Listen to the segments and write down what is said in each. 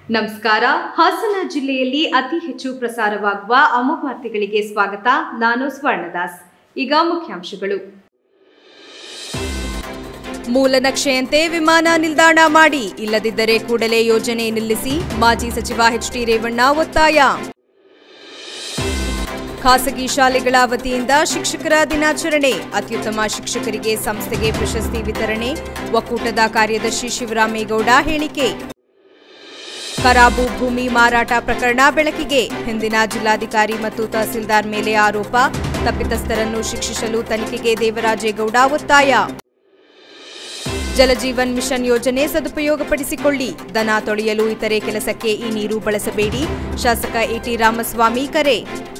ನಮಸ್ಕಾರ ಹಾಸನ ಜಿಲ್ಲೆಯಲ್ಲಿ ಅತಿ ಹೆಚ್ಚು ಪ್ರಸಾರವಾಗುವ ಅಮವಾರ್ತೆಗಳಿಗೆ ಸ್ವಾಗತ ನಾನು ಸ್ವರ್ಣದಾಸ್ ಈಗ ಮುಖ್ಯಾಂಶಗಳು ಮೂಲ ನಕ್ಷೆಯಂತೆ ವಿಮಾನ ನಿಲ್ದಾಣ ಮಾಡಿ ಇಲ್ಲದಿದ್ದರೆ ಕೂಡಲೇ ಯೋಜನೆ ನಿಲ್ಲಿಸಿ ಮಾಜಿ ಸಚಿವ ಎಚ್ಡಿ ರೇವಣ್ಣ ಒತ್ತಾಯ ಖಾಸಗಿ ಶಾಲೆಗಳ ವತಿಯಿಂದ ಶಿಕ್ಷಕರ ದಿನಾಚರಣೆ ಅತ್ಯುತ್ತಮ ಶಿಕ್ಷಕರಿಗೆ ಸಂಸ್ಥೆಗೆ ಪ್ರಶಸ್ತಿ ವಿತರಣೆ ಒಕ್ಕೂಟದ ಕಾರ್ಯದರ್ಶಿ ಶಿವರಾಮೇಗೌಡ ಹೇಳಿಕೆ ಖರಾಬು ಭೂಮಿ ಮಾರಾಟ ಪ್ರಕರಣ ಬೆಳಕಿಗೆ ಹಿಂದಿನ ಜಿಲ್ಲಾಧಿಕಾರಿ ಮತ್ತು ತಹಸೀಲ್ದಾರ್ ಮೇಲೆ ಆರೋಪ ತಪ್ಪಿತಸ್ಥರನ್ನು ಶಿಕ್ಷಿಸಲು ತನಿಖೆಗೆ ದೇವರಾಜೇಗೌಡ ಒತ್ತಾಯ ಜಲಜೀವನ್ ಮಿಷನ್ ಯೋಜನೆ ಸದುಪಯೋಗಪಡಿಸಿಕೊಳ್ಳಿ ದನ ತೊಳೆಯಲು ಇತರೆ ಕೆಲಸಕ್ಕೆ ಈ ನೀರು ಬಳಸಬೇಡಿ ಶಾಸಕ ಎಟಿ ರಾಮಸ್ವಾಮಿ ಕರೆ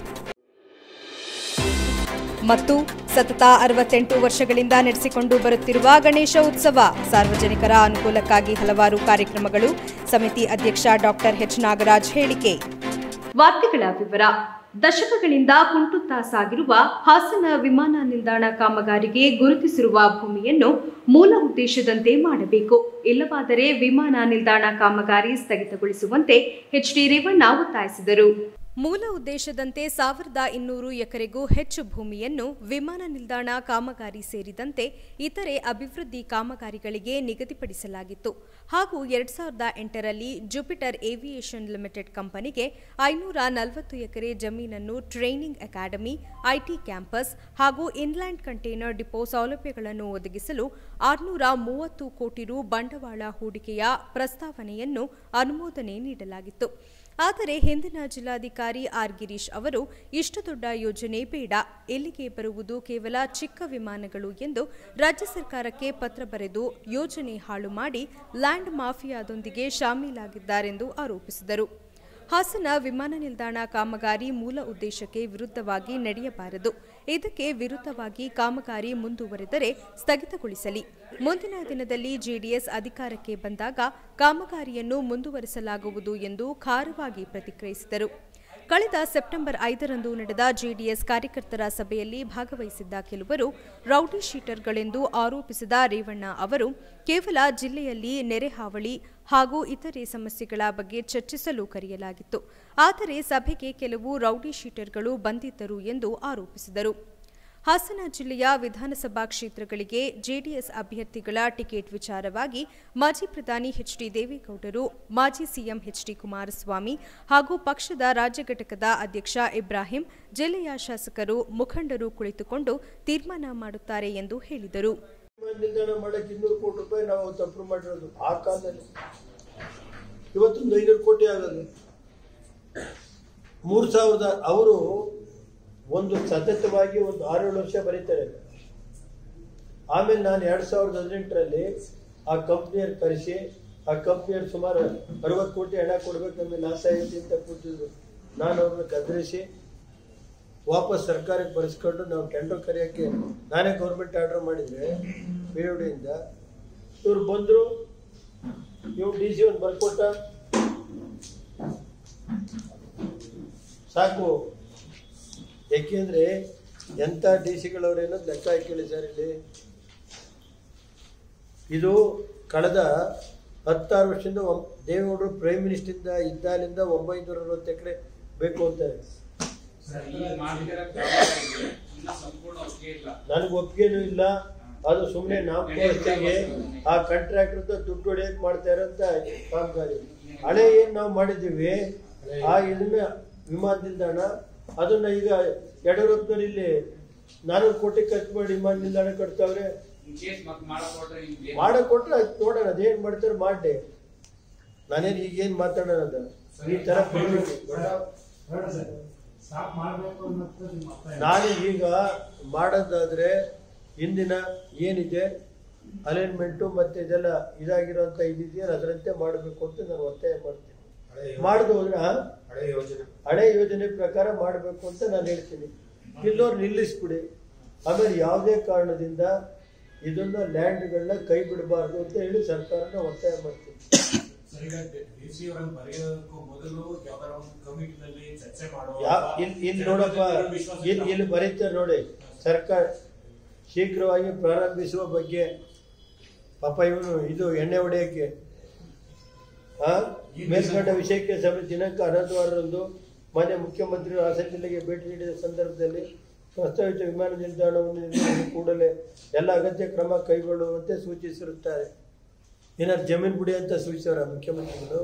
ಮತ್ತು ಸತತ ಅರವತ್ತೆಂಟು ವರ್ಷಗಳಿಂದ ನಡೆಸಿಕೊಂಡು ಬರುತ್ತಿರುವ ಗಣೇಶ ಉತ್ಸವ ಸಾರ್ವಜನಿಕರ ಅನುಕೂಲಕ್ಕಾಗಿ ಹಲವಾರು ಕಾರ್ಯಕ್ರಮಗಳು ಸಮಿತಿ ಅಧ್ಯಕ್ಷ ಡಾಕ್ಟರ್ ಎಚ್ ನಾಗರಾಜ್ ಹೇಳಿಕೆ ವಾರ್ತೆಗಳ ವಿವರ ದಶಕಗಳಿಂದ ಕುಂಟುತ್ತಾ ಸಾಗಿರುವ ಹಾಸನ ವಿಮಾನ ನಿಲ್ದಾಣ ಕಾಮಗಾರಿಗೆ ಗುರುತಿಸಿರುವ ಭೂಮಿಯನ್ನು ಮೂಲ ಉದ್ದೇಶದಂತೆ ಮಾಡಬೇಕು ಇಲ್ಲವಾದರೆ ವಿಮಾನ ನಿಲ್ದಾಣ ಕಾಮಗಾರಿ ಸ್ಥಗಿತಗೊಳಿಸುವಂತೆ ಎಚ್ಡಿ ರೇವಣ್ಣ ಒತ್ತಾಯಿಸಿದರು ಮೂಲ ಉದ್ದೇಶದಂತೆ ಸಾವಿರದ ಇನ್ನೂರು ಎಕರೆಗೂ ಹೆಚ್ಚು ಭೂಮಿಯನ್ನು ವಿಮಾನ ನಿಲ್ದಾಣ ಕಾಮಗಾರಿ ಸೇರಿದಂತೆ ಇತರೆ ಅಭಿವೃದ್ಧಿ ಕಾಮಗಾರಿಗಳಿಗೆ ನಿಗದಿಪಡಿಸಲಾಗಿತ್ತು ಹಾಗೂ ಎರಡ್ ಸಾವಿರದ ಎಂಟರಲ್ಲಿ ಜುಪಿಟರ್ ಏವಿಯೇಷನ್ ಲಿಮಿಟೆಡ್ ಕಂಪನಿಗೆ ಐನೂರ ನಲವತ್ತು ಎಕರೆ ಜಮೀನನ್ನು ಟ್ರೈನಿಂಗ್ ಅಕಾಡೆಮಿ ಐಟಿ ಕ್ಯಾಂಪಸ್ ಹಾಗೂ ಇನ್ಲ್ಯಾಂಡ್ ಕಂಟೈನರ್ ಡಿಪೋ ಸೌಲಭ್ಯಗಳನ್ನು ಒದಗಿಸಲು ಆರುನೂರ ಮೂವತ್ತು ಕೋಟಿ ರು ಬಂಡವಾಳ ಹೂಡಿಕೆಯ ಪ್ರಸ್ತಾವನೆಯನ್ನು ಅನುಮೋದನೆ ನೀಡಲಾಗಿತ್ತು ಆದರೆ ಹಿಂದಿನ ಜಿಲ್ಲಾಧಿಕಾರಿ ಆರ್ ಗಿರೀಶ್ ಅವರು ಇಷ್ಟು ದೊಡ್ಡ ಯೋಜನೆ ಬೇಡ ಇಲ್ಲಿಗೆ ಬರುವುದು ಕೇವಲ ಚಿಕ್ಕ ವಿಮಾನಗಳು ಎಂದು ರಾಜ್ಯ ಸರ್ಕಾರಕ್ಕೆ ಪತ್ರ ಬರೆದು ಯೋಜನೆ ಹಾಳು ಮಾಡಿ ಲ್ಯಾಂಡ್ ಮಾಫಿಯಾದೊಂದಿಗೆ ಶಾಮೀಲಾಗಿದ್ದಾರೆಂದು ಆರೋಪಿಸಿದರು ಹಾಸನ ವಿಮಾನ ನಿಲ್ದಾಣ ಕಾಮಗಾರಿ ಮೂಲ ಉದ್ದೇಶಕ್ಕೆ ವಿರುದ್ಧವಾಗಿ ನಡೆಯಬಾರದು ಇದಕ್ಕೆ ವಿರುದ್ಧವಾಗಿ ಕಾಮಗಾರಿ ಮುಂದುವರೆದರೆ ಸ್ಥಗಿತಗೊಳಿಸಲಿ ಮುಂದಿನ ದಿನದಲ್ಲಿ ಜೆಡಿಎಸ್ ಅಧಿಕಾರಕ್ಕೆ ಬಂದಾಗ ಕಾಮಗಾರಿಯನ್ನು ಮುಂದುವರೆಸಲಾಗುವುದು ಎಂದು ಖಾರವಾಗಿ ಪ್ರತಿಕ್ರಿಯಿಸಿದರು ಕಳೆದ ಸೆಪ್ಟೆಂಬರ್ ಐದರಂದು ನಡೆದ ಜೆಡಿಎಸ್ ಕಾರ್ಯಕರ್ತರ ಸಭೆಯಲ್ಲಿ ಭಾಗವಹಿಸಿದ್ದ ಕೆಲವರು ರೌಡಿ ಶೀಟರ್ಗಳೆಂದು ಆರೋಪಿಸಿದ ರೇವಣ್ಣ ಅವರು ಕೇವಲ ಜಿಲ್ಲೆಯಲ್ಲಿ ನೆರೆ ಹಾವಳಿ ಹಾಗೂ ಇತರೆ ಸಮಸ್ಯೆಗಳ ಬಗ್ಗೆ ಚರ್ಚಿಸಲು ಕರೆಯಲಾಗಿತ್ತು ಆದರೆ ಸಭೆಗೆ ಕೆಲವು ರೌಡಿ ಶೀಟರ್ಗಳು ಬಂದಿದ್ದರು ಎಂದು ಆರೋಪಿಸಿದರು ಹಾಸನ ಜಿಲ್ಲೆಯ ವಿಧಾನಸಭಾ ಕ್ಷೇತ್ರಗಳಿಗೆ ಜೆಡಿಎಸ್ ಅಭ್ಯರ್ಥಿಗಳ ಟಿಕೆಟ್ ವಿಚಾರವಾಗಿ ಮಾಜಿ ಪ್ರಧಾನಿ ಎಚ್ಡಿ ದೇವೇಗೌಡರು ಮಾಜಿ ಸಿಎಂ ಎಚ್ಡಿ ಕುಮಾರಸ್ವಾಮಿ ಹಾಗೂ ಪಕ್ಷದ ರಾಜ್ಯ ಘಟಕದ ಅಧ್ಯಕ್ಷ ಇಬ್ರಾಹಿಂ ಜಿಲ್ಲೆಯ ಶಾಸಕರು ಮುಖಂಡರು ಕುಳಿತುಕೊಂಡು ತೀರ್ಮಾನ ಮಾಡುತ್ತಾರೆ ಎಂದು ಹೇಳಿದರು ವಿಮಾನ ನಿಲ್ದಾಣ ಮಾಡಕ್ಕೆ ಇನ್ನೂರು ಕೋಟಿ ರೂಪಾಯಿ ನಾವು ಅವತ್ತು ಅಪ್ರೂವ್ ಮಾಡಿರೋದು ಆ ಕಾಲದಲ್ಲಿ ಇವತ್ತೊಂದು ಐನೂರು ಕೋಟಿ ಆಗೋದು ಮೂರು ಸಾವಿರದ ಅವರು ಒಂದು ಸತತವಾಗಿ ಒಂದು ಆರೇಳು ವರ್ಷ ಬರೀತಾರೆ ಆಮೇಲೆ ನಾನು ಎರಡು ಸಾವಿರದ ಹದಿನೆಂಟರಲ್ಲಿ ಆ ಕಂಪ್ನಿಯವ್ರು ಕರೆಸಿ ಆ ಕಂಪ್ನಿಯವ್ರು ಸುಮಾರು ಅರವತ್ತು ಕೋಟಿ ಹಣ ಕೊಡ್ಬೇಕು ನಮಗೆ ನಾಶ ಐತಿ ಅಂತ ಕೂತಿದ್ರು ನಾನು ಅವ್ರನ್ನ ಕದರಿಸಿ ವಾಪಸ್ ಸರ್ಕಾರಕ್ಕೆ ಬರೆಸ್ಕೊಂಡು ನಾವು ಟೆಂಡರ್ ಕರೆಯೋಕ್ಕೆ ನಾನೇ ಗೌರ್ಮೆಂಟ್ ಆರ್ಡರ್ ಮಾಡಿದರೆ ಪಿ ಯು ಡಿಯಿಂದ ಇವ್ರು ಬಂದರು ಇವ್ರು ಡಿ ಸಿ ಒಂದು ಬರ್ಕೊಟ್ಟ ಸಾಕು ಯಾಕೆಂದ್ರೆ ಎಂಥ ಡಿ ಸಿಗಳವ್ರು ಅನ್ನೋದು ಲೆಕ್ಕ ಹಾಕಿಳಿ ಸರ್ ಇಲ್ಲಿ ಇದು ಕಳೆದ ಹತ್ತಾರು ವರ್ಷದಿಂದ ಒಂ- ದೇವೇಗೌಡರು ಪ್ರೈಮ್ ಮಿನಿಸ್ಟರಿಂದ ಇದ್ದಾಲಿಂದ ಒಂಬೈನೂರ ಅರವತ್ತು ಎಕರೆ ಬೇಕು ಅಂತಾರೆ ಸರ್ ಈ ಮಾಡ್ತಿರೋ ಕಾಮಗಾರಿಗೆ ಇನ್ನ ಸಂಪೂರ್ಣ ಒಪ್ಪಿಗೆ ಇಲ್ಲ ನನಗೆ ಒಪ್ಪಿಗೆನೂ ಇಲ್ಲ ಅದು ಸುಮ್ಮನೆ ನಾಮಕೋಸ್ತಿಗೆ ಆ ಕಾಂಟ್ರಾಕ್ಟರ್ ದುಡ್ಡು ಹೊಡೆಯಕ್ಕೆ ಮಾಡ್ತಾ ಇರೋಂಥ ಕಾಮಗಾರಿ ಹಳೆ ಏನು ನಾವು ಮಾಡಿದ್ದೀವಿ ಆ ಇದನ್ನ ವಿಮಾನ ನಿಲ್ದಾಣ ಅದನ್ನ ಈಗ ಯಡಿಯೂರಪ್ಪನವ್ರು ಇಲ್ಲಿ ನಾನೂರು ಕೋಟಿ ಖರ್ಚು ಮಾಡಿ ವಿಮಾನ ನಿಲ್ದಾಣ ಕಟ್ತಾವ್ರೆ ಇನ್ ಕೇಸ್ ಮತ್ತೆ ಮಾಡಕ್ ಹೊರಟ್ರೆ ನಿಮ್ಗೆ ಮಾಡಕ್ ಕೊಟ್ರೆ ಅದು ನೋಡೋಣ ಅದೇನ್ ಮಾಡ್ತಾರೆ ಮಾಡಿ ನಾನೇನು ಈಗ ಏನ್ ಮಾತಾಡೋಣ ಅದು ಈ ತರ ಸ್ಟಾಪ್ ಮಾಡಬೇಕು ಅನ್ನೋದು ನಿಮ್ಮ ಅಭಿಪ್ರಾಯ ನಾನು ಈಗ ಮಾಡೋದಾದ್ರೆ ಇಂದಿನ ಏನಿದೆ ಅಲೈನ್ಮೆಂಟು ಮತ್ತೆ ಇದೆಲ್ಲ ಇದಾಗಿರೋಂಥ ಇದಿದೆಯಲ್ಲ ಅದರಂತೆ ಮಾಡಬೇಕು ಅಂತ ನಾನು ಒತ್ತಾಯ ಮಾಡ್ತೀನಿ ಮಾಡ್ದು ಹೋದ್ರೆ ಆ? ಹಳೆ ಯೋಜನೆ ಹಳೆ ಯೋಜನೆ ಪ್ರಕಾರ ಮಾಡಬೇಕು ಅಂತ ನಾನು ಹೇಳ್ತೀನಿ ಇಲ್ಲೋರು ನಿಲ್ಲಿಸ್ಬಿಡಿ ಆಮೇಲೆ ಯಾವುದೇ ಕಾರಣದಿಂದ ಇದನ್ನ ಲ್ಯಾಂಡ್ಗಳನ್ನ ಕೈ ಬಿಡಬಾರ್ದು ಅಂತ ಹೇಳಿ ಸರ್ಕಾರನ ಒತ್ತಾಯ ಮಾಡ್ತೀನಿ ಸರ್ ಈಗ ಡಿ ಸಿ ಅವರನ್ನು ಬರೆಯೋದಕ್ಕೂ ಮೊದಲು ಯಾವ್ದಾರ ಒಂದು ಕಮಿಟಿನಲ್ಲಿ ಚರ್ಚೆ ಮಾಡುವ ಯಾ ಇಲ್ಲಿ ಇಲ್ಲಿ ನೋಡಪ್ಪ ಇಲ್ಲಿ ಇಲ್ಲಿ ಬರೀತಾರೆ ನೋಡಿ ಸರ್ಕಾರ ಶೀಘ್ರವಾಗಿ ಪ್ರಾರಂಭಿಸುವ ಬಗ್ಗೆ ಪಾಪ ಇವನು ಇದು ಎಣ್ಣೆ ಹೊಡೆಯೋಕ್ಕೆ ಆ ಮೇಲ್ಕಂಡ ವಿಷಯಕ್ಕೆ ಸಭೆ ದಿನಾಂಕ ಹನ್ನೊಂದರಂದು ಮಾನ್ಯ ಮುಖ್ಯಮಂತ್ರಿಗಳು ಹಾಸನ ಜಿಲ್ಲೆಗೆ ಭೇಟಿ ನೀಡಿದ ಸಂದರ್ಭದಲ್ಲಿ ಪ್ರಸ್ತಾವಿತ ವಿಮಾನ ನಿಲ್ದಾಣವನ್ನು ನಿರ್ಮಿಸಿ ಕೂಡಲೇ ಎಲ್ಲ ಅಗತ್ಯ ಕ್ರಮ ಕೈಗೊಳ್ಳುವಂತೆ ಸೂಚಿಸಿರುತ್ತಾರೆ ಏನಾದ್ರು ಜಮೀನು ಬಿಡಿ ಅಂತ ಸೂಚಿಸೋರ ಮುಖ್ಯಮಂತ್ರಿಗಳು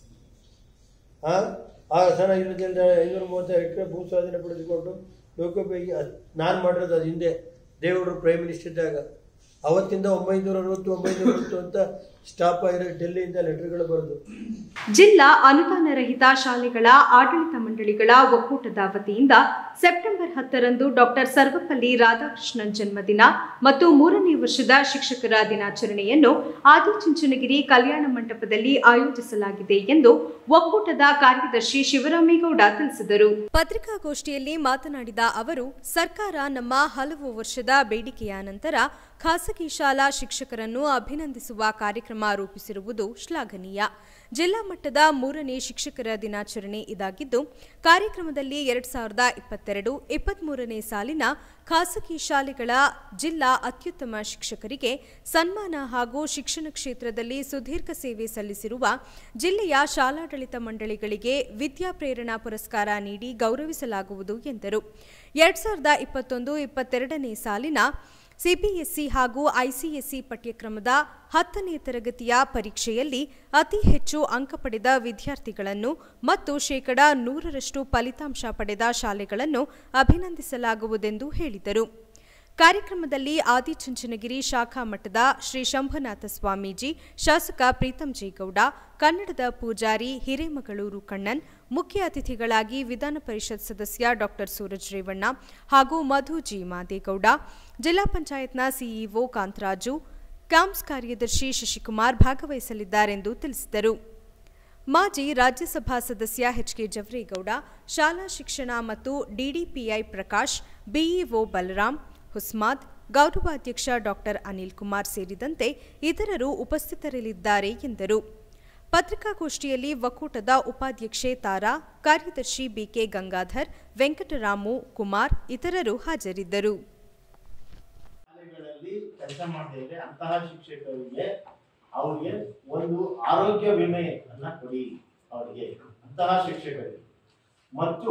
ಆ ಆ ಹಾಸನ ಜಿಲ್ಲೆಯಲ್ಲಿ ಐನೂರ ಮೂವತ್ತು ಎಕರೆ ಭೂ ಸ್ವಾಧೀನ ಪಡೆದುಕೊಂಡು ಲೋಕೋಪಯೋಗಿ ನಾನು ಮಾಡಿರೋದು ಅದು ಹಿಂದೆ ದೇವೇಗೌಡರು ಪ್ರೈಮ್ ಮಿನಿಸ್ಟರ್ ಇದ್ದಾಗ ಅವತ್ತಿಂದ ಒಂಬೈನೂರ ಅರವತ್ತು ಒಂಬೈನೂರ ಅರವತ್ತು ಅಂತ ಸ್ಟಾಪ್ ಆಗಿರೋ ಡೆಲ್ಲಿಯಿಂದ ಲೆಟರ್ಗಳು ಬರೆದು ಜಿಲ್ಲಾ ಅನುದಾನ ರಹಿತ ಶಾಲೆಗಳ ಆಡಳಿತ ಮಂಡಳಿಗಳ ಒಕ್ಕೂಟದ ವತಿಯಿಂದ ಸೆಪ್ಟೆಂಬರ್ ಹತ್ತರಂದು ಡಾಕ್ಟರ್ ಸರ್ವಪಲ್ಲಿ ರಾಧಾಕೃಷ್ಣನ್ ಜನ್ಮದಿನ ಮತ್ತು ಮೂರನೇ ವರ್ಷದ ಶಿಕ್ಷಕರ ದಿನಾಚರಣೆಯನ್ನು ಆದಿಚುಂಚನಗಿರಿ ಕಲ್ಯಾಣ ಮಂಟಪದಲ್ಲಿ ಆಯೋಜಿಸಲಾಗಿದೆ ಎಂದು ಒಕ್ಕೂಟದ ಕಾರ್ಯದರ್ಶಿ ಶಿವರಾಮೇಗೌಡ ತಿಳಿಸಿದರು ಪತ್ರಿಕಾಗೋಷ್ಠಿಯಲ್ಲಿ ಮಾತನಾಡಿದ ಅವರು ಸರ್ಕಾರ ನಮ್ಮ ಹಲವು ವರ್ಷದ ಬೇಡಿಕೆಯ ನಂತರ ಖಾಸಗಿ ಶಾಲಾ ಶಿಕ್ಷಕರನ್ನು ಅಭಿನಂದಿಸುವ ಕಾರ್ಯಕ್ರಮ ರೂಪಿಸಿರುವುದು ಶ್ಲಾಘನೀಯ ಜಿಲ್ಲಾ ಮಟ್ಟದ ಮೂರನೇ ಶಿಕ್ಷಕರ ದಿನಾಚರಣೆ ಇದಾಗಿದ್ದು ಕಾರ್ಯಕ್ರಮದಲ್ಲಿ ಎರಡ್ ಸಾವಿರದ ಇಪ್ಪತ್ತೆರಡು ಇಪ್ಪತ್ಮೂರನೇ ಸಾಲಿನ ಖಾಸಗಿ ಶಾಲೆಗಳ ಜಿಲ್ಲಾ ಅತ್ಯುತ್ತಮ ಶಿಕ್ಷಕರಿಗೆ ಸನ್ಮಾನ ಹಾಗೂ ಶಿಕ್ಷಣ ಕ್ಷೇತ್ರದಲ್ಲಿ ಸುದೀರ್ಘ ಸೇವೆ ಸಲ್ಲಿಸಿರುವ ಜಿಲ್ಲೆಯ ಶಾಲಾಡಳಿತ ಮಂಡಳಿಗಳಿಗೆ ವಿದ್ಯಾ ಪ್ರೇರಣಾ ಪುರಸ್ಕಾರ ನೀಡಿ ಗೌರವಿಸಲಾಗುವುದು ಎಂದರು ಎರಡ್ ಸಾವಿರದ ಇಪ್ಪತ್ತೊಂದು ಇಪ್ಪತ್ತೆರಡನೇ ಸಾಲಿನ ಸಿಬಿಎಸ್ಇ ಹಾಗೂ ಐಸಿಎಸ್ಇ ಪಠ್ಯಕ್ರಮದ ಹತ್ತನೇ ತರಗತಿಯ ಪರೀಕ್ಷೆಯಲ್ಲಿ ಅತಿ ಹೆಚ್ಚು ಅಂಕ ಪಡೆದ ವಿದ್ಯಾರ್ಥಿಗಳನ್ನು ಮತ್ತು ಶೇಕಡ ನೂರರಷ್ಟು ಫಲಿತಾಂಶ ಪಡೆದ ಶಾಲೆಗಳನ್ನು ಅಭಿನಂದಿಸಲಾಗುವುದೆಂದು ಹೇಳಿದರು ಕಾರ್ಯಕ್ರಮದಲ್ಲಿ ಆದಿಚುಂಚನಗಿರಿ ಶಾಖಾ ಮಠದ ಶ್ರೀ ಶಂಭುನಾಥ ಸ್ವಾಮೀಜಿ ಶಾಸಕ ಪ್ರೀತಂ ಜೇಗೌಡ ಕನ್ನಡದ ಪೂಜಾರಿ ಹಿರೇಮಗಳೂರು ಕಣ್ಣನ್ ಮುಖ್ಯ ಅತಿಥಿಗಳಾಗಿ ವಿಧಾನ ಪರಿಷತ್ ಸದಸ್ಯ ಡಾಕ್ಟರ್ ಸೂರಜ್ ರೇವಣ್ಣ ಹಾಗೂ ಮಧು ಜಿ ಮಾದೇಗೌಡ ಜಿಲ್ಲಾ ಪಂಚಾಯತ್ನ ಸಿಇಒ ಕಾಂತರಾಜು ಕ್ಯಾಂಪ್ಸ್ ಕಾರ್ಯದರ್ಶಿ ಶಶಿಕುಮಾರ್ ಭಾಗವಹಿಸಲಿದ್ದಾರೆಂದು ತಿಳಿಸಿದರು ಮಾಜಿ ರಾಜ್ಯಸಭಾ ಸದಸ್ಯ ಎಚ್ಕೆ ಜವರೇಗೌಡ ಶಾಲಾ ಶಿಕ್ಷಣ ಮತ್ತು ಡಿಡಿಪಿಐ ಪ್ರಕಾಶ್ ಬಿಇಒ ಬಲರಾಮ್ ಹುಸ್ಮಾದ್ ಗೌರವಾಧ್ಯಕ್ಷ ಡಾಕ್ಟರ್ ಅನಿಲ್ ಕುಮಾರ್ ಸೇರಿದಂತೆ ಇತರರು ಉಪಸ್ಥಿತರಿರಲಿದ್ದಾರೆ ಎಂದರು ಪತ್ರಿಕಾಗೋಷ್ಠಿಯಲ್ಲಿ ಒಕ್ಕೂಟದ ಉಪಾಧ್ಯಕ್ಷೆ ತಾರಾ ಕಾರ್ಯದರ್ಶಿ ಬಿಕೆ ಗಂಗಾಧರ್ ವೆಂಕಟರಾಮು ಕುಮಾರ್ ಇತರರು ಹಾಜರಿದ್ದರು ಶಾಲೆಗಳಲ್ಲಿ ಕೆಲಸ ಮಾಡ್ತಿದ್ರೆ ಅಂತಹ ಶಿಕ್ಷಕರಿಗೆ ಅವ್ರಿಗೆ ಒಂದು ಆರೋಗ್ಯ ವಿಮೆಯನ್ನ ಕೊಡಿ ಅವರಿಗೆ ಅಂತಹ ಶಿಕ್ಷಕರಿಗೆ ಮತ್ತು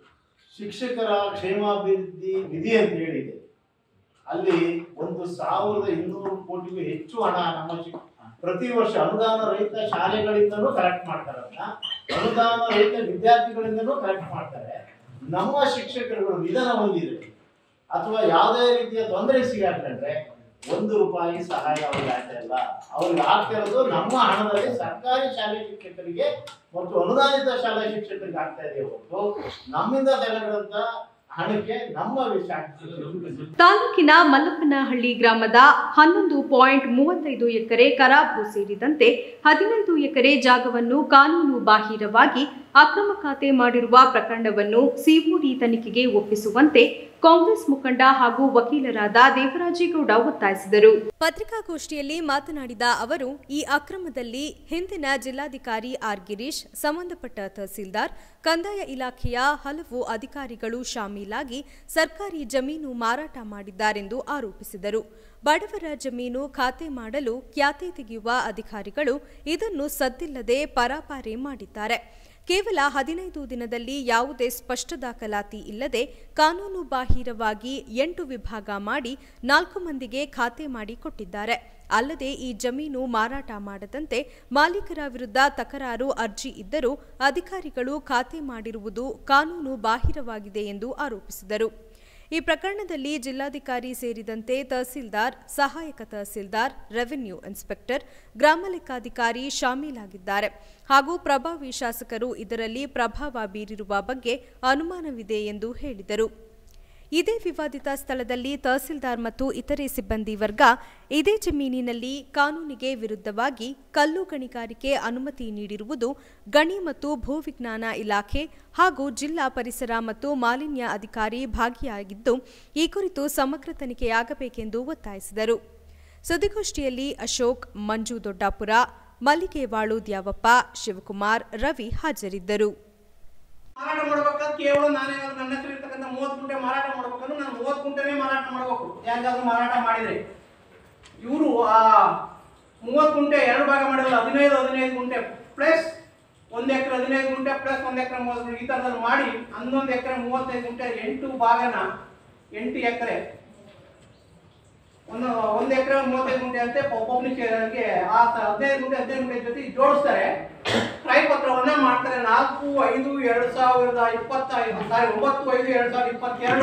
ಶಿಕ್ಷಕರ ಕ್ಷೇಮಾಭಿವೃದ್ಧಿ ನಿಧಿ ಅಂತ ಹೇಳಿದೆ ಅಲ್ಲಿ ಒಂದು ಸಾವಿರದ ಇನ್ನೂರು ಕೋಟಿಗೂ ಹೆಚ್ಚು ಹಣ ನಮ್ಮ ಶಿಕ್- ಪ್ರತಿ ವರ್ಷ ಅನುದಾನ ರಹಿತ ಶಾಲೆಗಳಿಂದಲೂ ಕಲೆಕ್ಟ್ ಮಾಡ್ತಾರೆ ಅದನ್ನ ಅನುದಾನ ರಹಿತ ವಿದ್ಯಾರ್ಥಿಗಳಿಂದಲೂ ಕಲೆಕ್ಟ್ ಮಾಡ್ತಾರೆ ನಮ್ಮ ಶಿಕ್ಷಕರುಗಳು ನಿಧನ ಹೊಂದಿದ್ರೆ ಅಥವಾ ಯಾವುದೇ ರೀತಿಯ ತೊಂದರೆ ಸಿಗಾಕೊಂಡ್ರೆ ಒಂದು ರೂಪಾಯಿ ಸಹಾಯ ಅವ್ರಿಗೆ ಆಗ್ತಾ ಇಲ್ಲ ಅವ್ರಿಗೆ ಆಗ್ತಿರೋದು ನಮ್ಮ ಹಣದಲ್ಲಿ ಸರ್ಕಾರಿ ಶಾಲೆ ಶಿಕ್ಷಕರಿಗೆ ಮತ್ತು ಅನುದಾನಿತ ಶಾಲಾ ಶಿಕ್ಷಕರಿಗೆ ಆಗ್ತಾ ಇದೆ ಹೊರತು ನಮ್ಮಿಂದ ತಗೊಂಡಂತ ಹಣಕ್ಕೆ ನಮ್ಮ ವಿಷಯ ತಾಲೂಕಿನ ಮಲ್ಲಪ್ಪನಹಳ್ಳಿ ಗ್ರಾಮದ ಹನ್ನೊಂದು ಪಾಯಿಂಟ್ ಮೂವತ್ತೈದು ಎಕರೆ ಕರಾಬು ಸೇರಿದಂತೆ ಹದಿನೈದು ಎಕರೆ ಜಾಗವನ್ನು ಕಾನೂನು ಬಾಹಿರವಾಗಿ ಅಕ್ರಮ ಖಾತೆ ಮಾಡಿರುವ ಪ್ರಕರಣವನ್ನು ಸಿಒಡಿ ತನಿಖೆಗೆ ಒಪ್ಪಿಸುವಂತೆ ಕಾಂಗ್ರೆಸ್ ಮುಖಂಡ ಹಾಗೂ ವಕೀಲರಾದ ದೇವರಾಜೇಗೌಡ ಒತ್ತಾಯಿಸಿದರು ಪತ್ರಿಕಾಗೋಷ್ಠಿಯಲ್ಲಿ ಮಾತನಾಡಿದ ಅವರು ಈ ಅಕ್ರಮದಲ್ಲಿ ಹಿಂದಿನ ಜಿಲ್ಲಾಧಿಕಾರಿ ಆರ್ ಗಿರೀಶ್ ಸಂಬಂಧಪಟ್ಟ ತಹಸೀಲ್ದಾರ್ ಕಂದಾಯ ಇಲಾಖೆಯ ಹಲವು ಅಧಿಕಾರಿಗಳು ಶಾಮೀಲಾಗಿ ಸರ್ಕಾರಿ ಜಮೀನು ಮಾರಾಟ ಮಾಡಿದ್ದಾರೆಂದು ಆರೋಪಿಸಿದರು ಬಡವರ ಜಮೀನು ಖಾತೆ ಮಾಡಲು ಖ್ಯಾತೆ ತೆಗೆಯುವ ಅಧಿಕಾರಿಗಳು ಇದನ್ನು ಸದ್ದಿಲ್ಲದೆ ಪರಾಪಾರೆ ಮಾಡಿದ್ದಾರೆ ಕೇವಲ ಹದಿನೈದು ದಿನದಲ್ಲಿ ಯಾವುದೇ ಸ್ಪಷ್ಟ ದಾಖಲಾತಿ ಇಲ್ಲದೆ ಕಾನೂನು ಬಾಹಿರವಾಗಿ ಎಂಟು ವಿಭಾಗ ಮಾಡಿ ನಾಲ್ಕು ಮಂದಿಗೆ ಖಾತೆ ಮಾಡಿ ಕೊಟ್ಟಿದ್ದಾರೆ ಅಲ್ಲದೆ ಈ ಜಮೀನು ಮಾರಾಟ ಮಾಡದಂತೆ ಮಾಲೀಕರ ವಿರುದ್ಧ ತಕರಾರು ಅರ್ಜಿ ಇದ್ದರೂ ಅಧಿಕಾರಿಗಳು ಖಾತೆ ಮಾಡಿರುವುದು ಕಾನೂನು ಬಾಹಿರವಾಗಿದೆ ಎಂದು ಆರೋಪಿಸಿದರು ಈ ಪ್ರಕರಣದಲ್ಲಿ ಜಿಲ್ಲಾಧಿಕಾರಿ ಸೇರಿದಂತೆ ತಹಸೀಲ್ದಾರ್ ಸಹಾಯಕ ತಹಸೀಲ್ದಾರ್ ರೆವಿನ್ಯೂ ಇನ್ಸ್ಪೆಕ್ಟರ್ ಗ್ರಾಮ ಲೆಕ್ಕಾಧಿಕಾರಿ ಶಾಮೀಲಾಗಿದ್ದಾರೆ ಹಾಗೂ ಪ್ರಭಾವಿ ಶಾಸಕರು ಇದರಲ್ಲಿ ಪ್ರಭಾವ ಬೀರಿರುವ ಬಗ್ಗೆ ಅನುಮಾನವಿದೆ ಎಂದು ಹೇಳಿದರು ಇದೇ ವಿವಾದಿತ ಸ್ಥಳದಲ್ಲಿ ತಹಸೀಲ್ದಾರ್ ಮತ್ತು ಇತರೆ ಸಿಬ್ಬಂದಿ ವರ್ಗ ಇದೇ ಜಮೀನಿನಲ್ಲಿ ಕಾನೂನಿಗೆ ವಿರುದ್ಧವಾಗಿ ಕಲ್ಲು ಗಣಿಗಾರಿಕೆ ಅನುಮತಿ ನೀಡಿರುವುದು ಗಣಿ ಮತ್ತು ಭೂವಿಜ್ಞಾನ ಇಲಾಖೆ ಹಾಗೂ ಜಿಲ್ಲಾ ಪರಿಸರ ಮತ್ತು ಮಾಲಿನ್ಯ ಅಧಿಕಾರಿ ಭಾಗಿಯಾಗಿದ್ದು ಈ ಕುರಿತು ಸಮಗ್ರ ತನಿಖೆಯಾಗಬೇಕೆಂದು ಒತ್ತಾಯಿಸಿದರು ಸುದ್ದಿಗೋಷ್ಠಿಯಲ್ಲಿ ಅಶೋಕ್ ಮಂಜು ದೊಡ್ಡಾಪುರ ಮಲ್ಲಿಗೆವಾಳು ದ್ಯಾವಪ್ಪ ಶಿವಕುಮಾರ್ ರವಿ ಹಾಜರಿದ್ದರು ಮಾರಾಟ ಮಾಡ್ಬೇಕಾದ್ರೆ ಕೇವಲ ನಾನೇನಾದ್ರು ನನ್ನ ಹತ್ರ ಇರ್ತಕ್ಕಂಥ ಮೂವತ್ತು ಗುಂಟೆ ಮಾರಾಟ ಮಾಡ್ಬೇಕಂದ್ರೆ ನಾನು ಮೂವತ್ತು ಗುಂಟೆನೇ ಮಾರಾಟ ಮಾಡ್ಬೇಕು ಯಾಕಾದ್ರೂ ಮಾರಾಟ ಮಾಡಿದ್ರೆ ಇವರು ಆ ಮೂವತ್ತು ಗುಂಟೆ ಎರಡು ಭಾಗ ಮಾಡಿಲ್ಲ ಹದಿನೈದು ಹದಿನೈದು ಗುಂಟೆ ಪ್ಲಸ್ ಒಂದು ಎಕರೆ ಹದಿನೈದು ಗುಂಟೆ ಪ್ಲಸ್ ಒಂದು ಎಕರೆ ಮೂವತ್ತು ಗುಂಟೆ ಈ ಥರದಲ್ಲಿ ಮಾಡಿ ಹನ್ನೊಂದು ಎಕರೆ ಮೂವತ್ತೈದು ಗುಂಟೆ ಎಂಟು ಭಾಗನ ಎಂಟು ಎಕರೆ ಒಂದು ಒಂದು ಎಕರೆ ಮೂವತ್ತೈದು ಗುಂಟೆ ಅಂತೆ ಒಬ್ಬೊಬ್ಬನಿಗೆ ಆ ತ- ಹದಿನೈದು ಗುಂಟೆ ಹದಿನೈದು ಗುಂಟೆ ಜೊತೆ ಜೋಡಿಸ್ತಾರೆ ಕ್ರಯ ಪತ್ರವನ್ನ ಮಾಡ್ತಾರೆ ನಾಲ್ಕು ಐದು ಎರಡು ಸಾವಿರದ ಇಪ್ಪತ್ತೈದು ಸಾರಿ ಒಂಬತ್ತು ಐದು ಎರಡು ಸಾವಿರದ ಇಪ್ಪತ್ತೆರಡು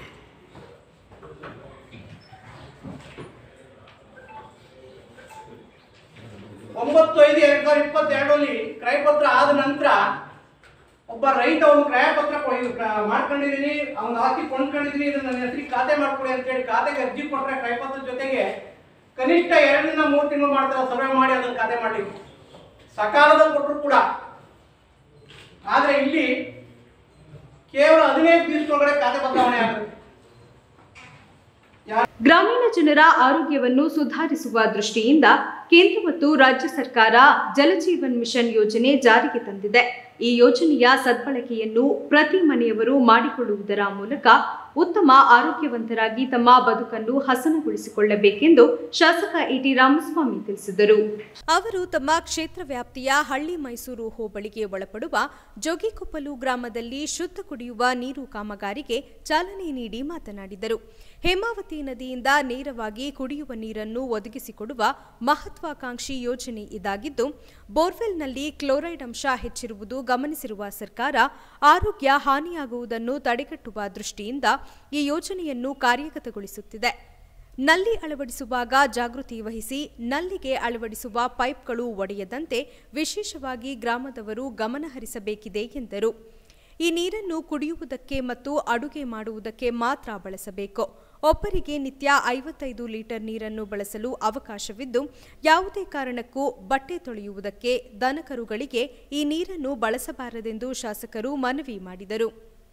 ಒಂಬತ್ತು ಐದು ಎರಡ್ ಸಾವಿರದ ಇಪ್ಪತ್ತೆರಡರಲ್ಲಿ ಕ್ರಯಪತ್ರ ಆದ ನಂತರ ಒಬ್ಬ ರೈತ ಒಂದು ಕ್ರಯಪತ್ರ ಕೊ- ಇದು ಕ- ಮಾಡ್ಕೊಂಡಿದೀನಿ ಅವ್ನು ಹಾಕಿ ಕೊಂಡ್ಕೊಂಡಿದೀನಿ ಇದನ್ನ ನನ್ನ ಹೆಸರಿಗೆ ಖಾತೆ ಮಾಡ್ಕೊಡಿ ಅಂತ ಹೇಳಿ ಖಾತೆಗೆ ಅರ್ಜಿ ಕೊಟ್ರೆ ಕ್ರಯಪತ್ರ ಜೊತೆಗೆ ಕನಿಷ್ಠ ಎರಡರಿಂದ ಮೂರು ತಿಂಗಳು ಮಾಡ್ತಾರೆ ಸರ್ವೆ ಮಾಡಿ ಅದನ್ನ ಖಾತೆ ಮಾಡ್ಲಿಕ್ಕೆ ಸಕಾಲದಲ್ಲಿ ಕೊಟ್ಟರು ಕೂಡ ಆದ್ರೆ ಇಲ್ಲಿ ಕೇವಲ ಹದಿನೈದು ದಿವಸದೊಳಗಡೆ ಖಾತೆ ಬದಲಾವಣೆ ಆಗುತ್ತೆ ಗ್ರಾಮೀಣ ಜನರ ಆರೋಗ್ಯವನ್ನು ಸುಧಾರಿಸುವ ದೃಷ್ಟಿಯಿಂದ ಕೇಂದ್ರ ಮತ್ತು ರಾಜ್ಯ ಸರ್ಕಾರ ಜಲಜೀವನ್ ಮಿಷನ್ ಯೋಜನೆ ಜಾರಿಗೆ ತಂದಿದೆ ಈ ಯೋಜನೆಯ ಸದ್ಬಳಕೆಯನ್ನು ಪ್ರತಿ ಮನೆಯವರು ಮಾಡಿಕೊಳ್ಳುವುದರ ಮೂಲಕ ಉತ್ತಮ ಆರೋಗ್ಯವಂತರಾಗಿ ತಮ್ಮ ಬದುಕನ್ನು ಹಸನಗೊಳಿಸಿಕೊಳ್ಳಬೇಕೆಂದು ಶಾಸಕ ಇಟಿ ರಾಮಸ್ವಾಮಿ ತಿಳಿಸಿದರು ಅವರು ತಮ್ಮ ಕ್ಷೇತ್ರ ವ್ಯಾಪ್ತಿಯ ಹಳ್ಳಿ ಮೈಸೂರು ಹೋಬಳಿಗೆ ಒಳಪಡುವ ಜೋಗಿಕೊಪ್ಪಲು ಗ್ರಾಮದಲ್ಲಿ ಶುದ್ಧ ಕುಡಿಯುವ ನೀರು ಕಾಮಗಾರಿಗೆ ಚಾಲನೆ ನೀಡಿ ಮಾತನಾಡಿದರು ಹೇಮಾವತಿ ನದಿಯಿಂದ ನೇರವಾಗಿ ಕುಡಿಯುವ ನೀರನ್ನು ಒದಗಿಸಿಕೊಡುವ ಮಹತ್ವಾಕಾಂಕ್ಷಿ ಯೋಜನೆ ಇದಾಗಿದ್ದು ಬೋರ್ವೆಲ್ನಲ್ಲಿ ಕ್ಲೋರೈಡ್ ಅಂಶ ಹೆಚ್ಚಿರುವುದು ಗಮನಿಸಿರುವ ಸರ್ಕಾರ ಆರೋಗ್ಯ ಹಾನಿಯಾಗುವುದನ್ನು ತಡೆಗಟ್ಟುವ ದೃಷ್ಟಿಯಿಂದ ಈ ಯೋಜನೆಯನ್ನು ಕಾರ್ಯಗತಗೊಳಿಸುತ್ತಿದೆ ನಲ್ಲಿ ಅಳವಡಿಸುವಾಗ ಜಾಗೃತಿ ವಹಿಸಿ ನಲ್ಲಿಗೆ ಅಳವಡಿಸುವ ಪೈಪ್ಗಳು ಒಡೆಯದಂತೆ ವಿಶೇಷವಾಗಿ ಗ್ರಾಮದವರು ಗಮನಹರಿಸಬೇಕಿದೆ ಎಂದರು ಈ ನೀರನ್ನು ಕುಡಿಯುವುದಕ್ಕೆ ಮತ್ತು ಅಡುಗೆ ಮಾಡುವುದಕ್ಕೆ ಮಾತ್ರ ಬಳಸಬೇಕು ಒಬ್ಬರಿಗೆ ನಿತ್ಯ ಐವತ್ತೈದು ಲೀಟರ್ ನೀರನ್ನು ಬಳಸಲು ಅವಕಾಶವಿದ್ದು ಯಾವುದೇ ಕಾರಣಕ್ಕೂ ಬಟ್ಟೆ ತೊಳೆಯುವುದಕ್ಕೆ ದನಕರುಗಳಿಗೆ ಈ ನೀರನ್ನು ಬಳಸಬಾರದೆಂದು ಶಾಸಕರು ಮನವಿ ಮಾಡಿದರು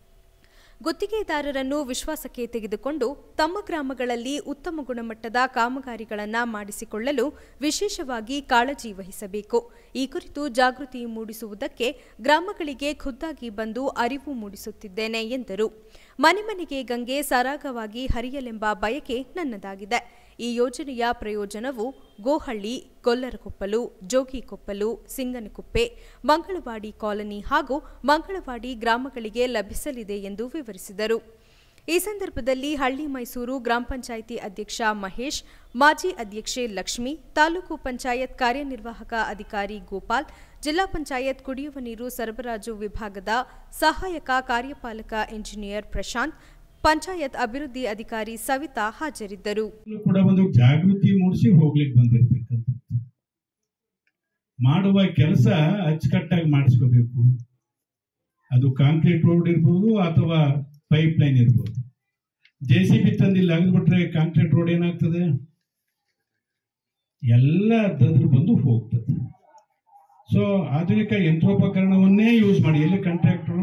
ಗುತ್ತಿಗೆದಾರರನ್ನು ವಿಶ್ವಾಸಕ್ಕೆ ತೆಗೆದುಕೊಂಡು ತಮ್ಮ ಗ್ರಾಮಗಳಲ್ಲಿ ಉತ್ತಮ ಗುಣಮಟ್ಟದ ಕಾಮಗಾರಿಗಳನ್ನು ಮಾಡಿಸಿಕೊಳ್ಳಲು ವಿಶೇಷವಾಗಿ ಕಾಳಜಿ ವಹಿಸಬೇಕು ಈ ಕುರಿತು ಜಾಗೃತಿ ಮೂಡಿಸುವುದಕ್ಕೆ ಗ್ರಾಮಗಳಿಗೆ ಖುದ್ದಾಗಿ ಬಂದು ಅರಿವು ಮೂಡಿಸುತ್ತಿದ್ದೇನೆ ಎಂದರು ಮನೆ ಮನೆಗೆ ಗಂಗೆ ಸರಾಗವಾಗಿ ಹರಿಯಲೆಂಬ ಬಯಕೆ ನನ್ನದಾಗಿದೆ ಈ ಯೋಜನೆಯ ಪ್ರಯೋಜನವು ಗೋಹಳ್ಳಿ ಗೊಲ್ಲರಕೊಪ್ಪಲು ಜೋಗಿಕೊಪ್ಪಲು ಸಿಂಗನಕುಪ್ಪೆ ಮಂಗಳವಾಡಿ ಕಾಲನಿ ಹಾಗೂ ಮಂಗಳವಾಡಿ ಗ್ರಾಮಗಳಿಗೆ ಲಭಿಸಲಿದೆ ಎಂದು ವಿವರಿಸಿದರು ಈ ಸಂದರ್ಭದಲ್ಲಿ ಹಳ್ಳಿ ಮೈಸೂರು ಗ್ರಾಮ ಪಂಚಾಯಿತಿ ಅಧ್ಯಕ್ಷ ಮಹೇಶ್ ಮಾಜಿ ಅಧ್ಯಕ್ಷೆ ಲಕ್ಷ್ಮಿ ತಾಲೂಕು ಪಂಚಾಯತ್ ಕಾರ್ಯನಿರ್ವಾಹಕ ಅಧಿಕಾರಿ ಗೋಪಾಲ್ ಜಿಲ್ಲಾ ಪಂಚಾಯತ್ ಕುಡಿಯುವ ನೀರು ಸರಬರಾಜು ವಿಭಾಗದ ಸಹಾಯಕ ಕಾರ್ಯಪಾಲಕ ಇಂಜಿನಿಯರ್ ಪ್ರಶಾಂತ್ ಪಂಚಾಯತ್ ಅಭಿವೃದ್ಧಿ ಅಧಿಕಾರಿ ಸವಿತಾ ಹಾಜರಿದ್ದರು ಇಲ್ಲೂ ಕೂಡ ಒಂದು ಜಾಗೃತಿ ಮೂಡಿಸಿ ಹೋಗ್ಲಿಕ್ಕೆ ಬಂದಿರತಕ್ಕಂಥದ್ದು ಮಾಡುವ ಕೆಲಸ ಅಚ್ಚುಕಟ್ಟಾಗಿ ಮಾಡಿಸ್ಕೋಬೇಕು ಅದು ಕಾಂಕ್ರೀಟ್ ರೋಡ್ ಇರ್ಬೋದು ಅಥವಾ ಪೈಪ್ ಲೈನ್ ಇರ್ಬೋದು ಜೆ ಸಿ ಬಿ ತಂದು ಇಲ್ಲಿ ಅಗದ್ಬಿಟ್ರೆ ಕಾಂಕ್ರೀಟ್ ರೋಡ್ ಏನಾಗ್ತದೆ ಎಲ್ಲ ದದ್ರ ಬಂದು ಹೋಗ್ತದೆ ಸೊ ಆಧುನಿಕ ಯಂತ್ರೋಪಕರಣವನ್ನೇ ಯೂಸ್ ಮಾಡಿ ಎಲ್ಲಿ ಕಾಂಟ್ರಾಕ್ಟ್ರು